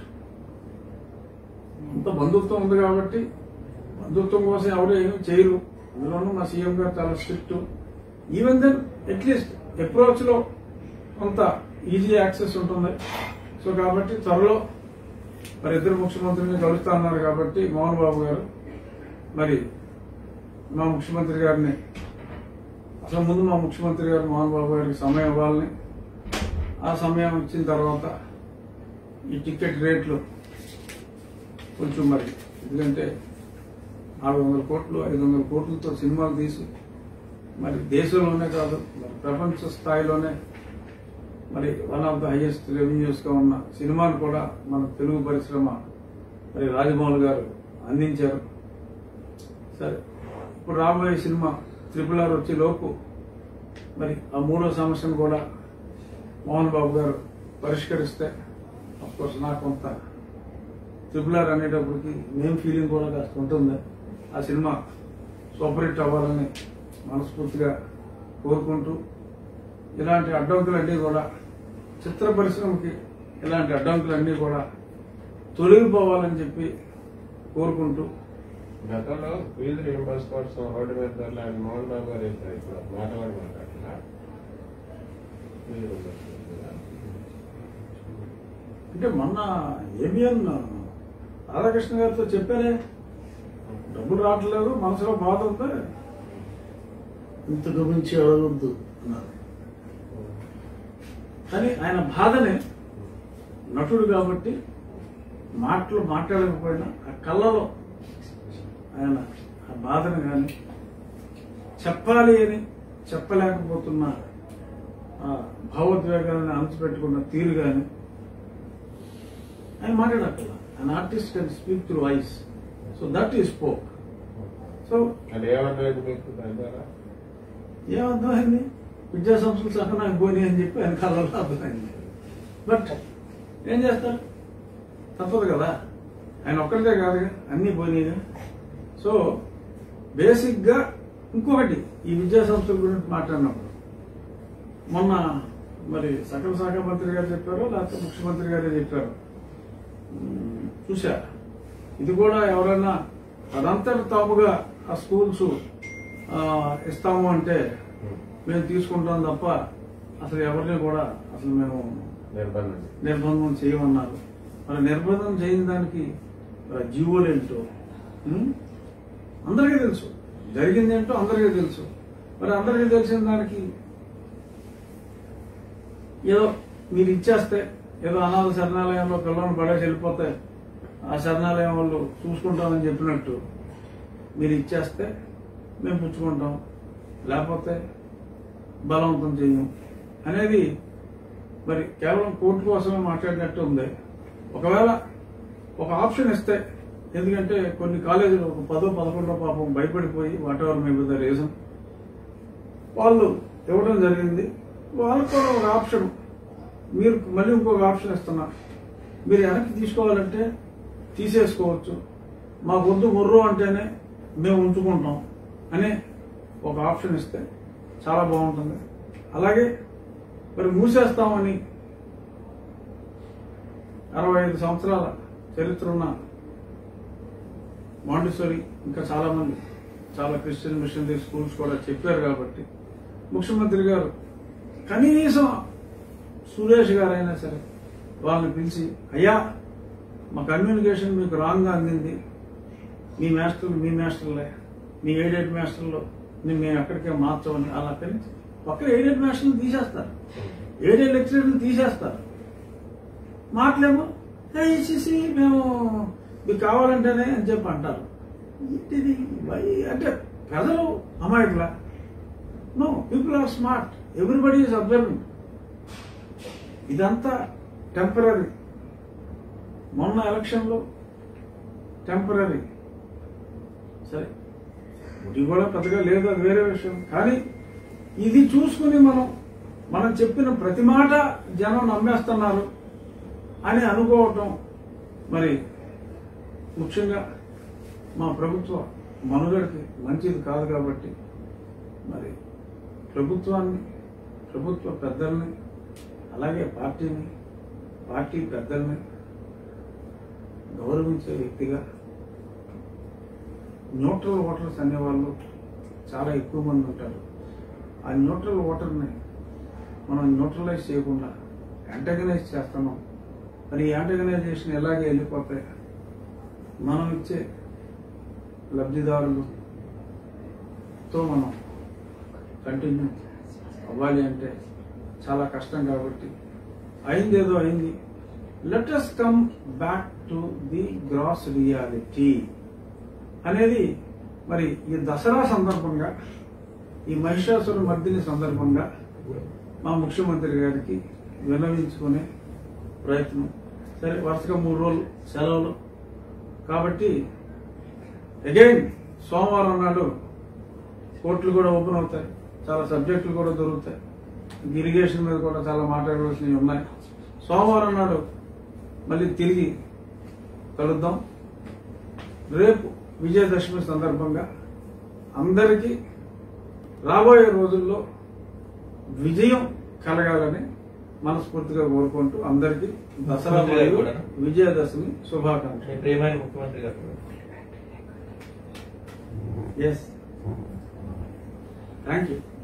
[SPEAKER 1] అంత బంధుత్వం ఉంది కాబట్టి బంధుత్వం కోసం ఎవరు ఏమీ చేయరు అందులోనూ మా సీఎం గారు చాలా strict even then at least approach లో కొంత ఈజీ యాక్సెస్ ఉంటుంది సో కాబట్టి త్వరలో మరి ఇద్దరు ముఖ్యమంత్రిని కలుస్తా అన్నారు కాబట్టి మోహన్ బాబు గారు మరి మా ముఖ్యమంత్రి గారిని అసలు ముందు మా ముఖ్యమంత్రి గారు మోహన్ బాబు గారికి సమయం ఇవ్వాలని ఆ సమయం ఇచ్చిన తర్వాత ఈ టికెట్ రేట్లు కొంచెం మరి ఎందుకంటే నాలుగు వందల కోట్లు ఐదు వందల కోట్లతో సినిమాలు తీసి మరి దేశంలోనే కాదు మరి ప్రపంచ స్థాయిలోనే మరి one of the highest revenues గా ఉన్న సినిమాను కూడా మన తెలుగు పరిశ్రమ మరి రాజమౌళి గారు అందించారు సరే ఇప్పుడు రాబోయే సినిమా త్రిపుల్ ఆర్ వచ్చే లోపు మరి ఆ మూడో సమస్యను కూడా మోహన్ బాబు గారు పరిష్కరిస్తే కోర్స్ నాకు కొంత త్రిపుల్ ఆర్ అనేటప్పటికి మేము ఫీలింగ్ కూడా కాస్త ఉంటుంది ఆ సినిమా సూపర్ హిట్ అవ్వాలని మనస్ఫూర్తిగా కోరుకుంటూ ఇలాంటి అడ్డంకులన్నీ కూడా చిత్ర పరిశ్రమకి ఇలాంటి అడ్డంకులన్నీ కూడా తొలగిపోవాలని చెప్పి కోరుకుంటూ
[SPEAKER 4] గతంలో ఫీజు రీంబర్స్ కోసం రోడ్డు మీద ధరలు ఆయన మోహన్ బాబు గారు వేశారు ఇప్పుడు మాట్లాడి మాట్లాడుతున్నా ఫీజు reimbursement మీద.
[SPEAKER 1] అంటే మొన్న ఏబిఎన్ రాధాకృష్ణ గారితో చెప్పారే డబ్బులు రావట్లేదు మనసులో బాధ ఉంది ఇంతకు మించి అడగొద్దు అన్నారు కానీ ఆయన బాధని నటుడు కాబట్టి మాటలు మాట్లాడకపోయినా ఆ కళ్ళలో ఆయన ఆ బాధను కానీ చెప్పాలి అని చెప్పలేకపోతున్న ఆ భావోద్వేగాలను అణచిపెట్టుకున్న తీరు కానీ ఆయన మాట్లాడక్కల an artist can speak through voice so that ఈ స్పోక్ సో
[SPEAKER 4] అది ఏమర్థమైంది మీకు దాని ద్వారా
[SPEAKER 1] ఏమర్థమైంది విద్యా సంస్థలు సహా నాకు పోయినాయి అని చెప్పి ఆయన కళ్ళలో అర్థమైంది బట్ ఏం చేస్తారు తప్పదు కదా ఆయన ఒక్కరిదే కాదుగా అన్నీ పోయినాయిగా సో బేసిక్ గా ఇంకొకటి ఈ విద్యా సంస్థల గురించి మాట్లాడినప్పుడు మొన్న మరి సకల శాఖ మంత్రి గారు చెప్పారో లేకపోతే ముఖ్యమంత్రి గారే చెప్పారు ఉమ్, చూసా ఇది కూడా ఎవరైనా అదంతట తాముగా ఆ స్కూల్స్ ఆ, ఇస్తాము అంటే మేము తీసుకుంటాం తప్ప అసలు ఎవరిని కూడా అసలు మేము
[SPEAKER 4] నిర్బంధం
[SPEAKER 1] నిర్బంధం చేయమన్నారు మరి నిర్బంధం చేయని దానికి మరి జీవోలు ఏంటో ఉం? అందరికీ తెలుసు జరిగింది ఏంటో అందరికీ తెలుసు మరి అందరికీ తెలిసిన దానికి ఏదో మీరు ఇచ్చేస్తే ఏదో అనాథ శరణాలయంలో పిల్లలను పడేసి వెళ్ళిపోతే ఆ శరణాలయం వాళ్ళు చూసుకుంటామని చెప్పినట్టు మీరు ఇచ్చేస్తే మేము పుచ్చుకుంటాం లేకపోతే బలవంతం చేయం అనేది మరి కేవలం కోర్టు కోసమే మాట్లాడినట్టు ఉంది ఒకవేళ ఒక ఆప్షన్ ఇస్తే ఎందుకంటే కొన్ని కాలేజీలు ఒక పదో పదకొండో పాపం భయపడిపోయి whatever may the reason వాళ్ళు ఇవ్వడం జరిగింది వాళ్ళకు కూడా ఒక ఆప్షన్ మీరు మళ్ళీ ఇంకొక ఆప్షన్ ఇస్తున్నా మీరు వెనక్కి తీసుకోవాలంటే తీసేసుకోవచ్చు మా వద్దు ముర్రు అంటేనే మేము ఉంచుకుంటాం అనే ఒక ఆప్షన్ ఇస్తే చాలా బాగుంటుంది అలాగే మరి మూసేస్తామని అరవై ఐదు సంవత్సరాల చరిత్ర ఉన్న మాంటిసోరి ఇంకా చాలా మంది చాలా క్రిస్టియన్ మిషనరీ స్కూల్స్ కూడా చెప్పారు కాబట్టి ముఖ్యమంత్రి గారు కనీసం సురేష్ గారైనా సరే వాళ్ళని పిలిచి అయ్యా మా కమ్యూనికేషన్ మీకు రాంగ్ గా అందింది మీ మాస్టర్లు మీ మాస్టర్లే మీ ఎయిడెడ్ మాస్టర్లు మేము మేము ఎక్కడికే మార్చమని అలా అక్కడి నుంచి పక్కన ఎయిడెడ్ మాస్టర్లు తీసేస్తారు ఎయిడెడ్ లెక్చరర్లు తీసేస్తారు మాటలేమో ఐసీసీ మేము మీకు కావాలంటేనే అని చెప్పి అంటారు ఏంటిది వై అంటే ప్రజలు అమాయకులా no people are smart everybody is observing ఇదంతా టెంపరీ మొన్న ఎలక్షన్లో టెంపరీ సరే ఇది కూడా పెద్దగా లేదు అది వేరే విషయం కానీ ఇది చూసుకుని మనం మనం చెప్పిన ప్రతి మాట జనం నమ్మేస్తున్నారు అని అనుకోవటం మరి ముఖ్యంగా మా ప్రభుత్వ మనుగడకి మంచిది కాదు కాబట్టి మరి ప్రభుత్వాన్ని ప్రభుత్వ పెద్దల్ని అలాగే పార్టీని పార్టీ పెద్దల్ని గౌరవించే వ్యక్తిగా న్యూట్రల్ ఓటర్స్ అనేవాళ్ళు చాలా ఎక్కువ మంది ఉంటారు ఆ న్యూట్రల్ ఓటర్ని మనం న్యూట్రలైజ్ చేయకుండా యాంటగనైజ్ చేస్తున్నాం మరి యాంటగనైజేషన్ ఎలాగే వెళ్ళిపోతే మనం ఇచ్చే లబ్ధిదారులతో మనం కంటిన్యూ అవ్వాలి అంటే చాలా కష్టం కాబట్టి అయింది ఏదో అయింది let us come back to the gross reality అనేది మరి ఈ దసరా సందర్భంగా ఈ మహిషాసుర మర్దిని సందర్భంగా మా ముఖ్యమంత్రి గారికి విన్నవించుకునే ప్రయత్నం సరే వరుసగా మూడు రోజులు సెలవులు కాబట్టి అగైన్ సోమవారం నాడు కోర్టులు కూడా ఓపెన్ అవుతాయి చాలా సబ్జెక్టులు కూడా దొరుకుతాయి ఇరిగేషన్ మీద కూడా చాలా మాట్లాడవలసినవి ఉన్నాయి సోమవారం నాడు మళ్ళీ తిరిగి కలుద్దాం రేపు విజయదశమి సందర్భంగా అందరికీ రాబోయే రోజుల్లో విజయం కలగాలని మనస్ఫూర్తిగా కోరుకుంటూ అందరికీ దసరా
[SPEAKER 2] ముఖ్యమంత్రి గారు
[SPEAKER 1] మరియు
[SPEAKER 2] కూడా.
[SPEAKER 1] విజయదశమి శుభాకాంక్షలు
[SPEAKER 2] మీ ప్రియమైన ముఖ్యమంత్రి గారు
[SPEAKER 1] ఎస్ థ్యాంక్ యూ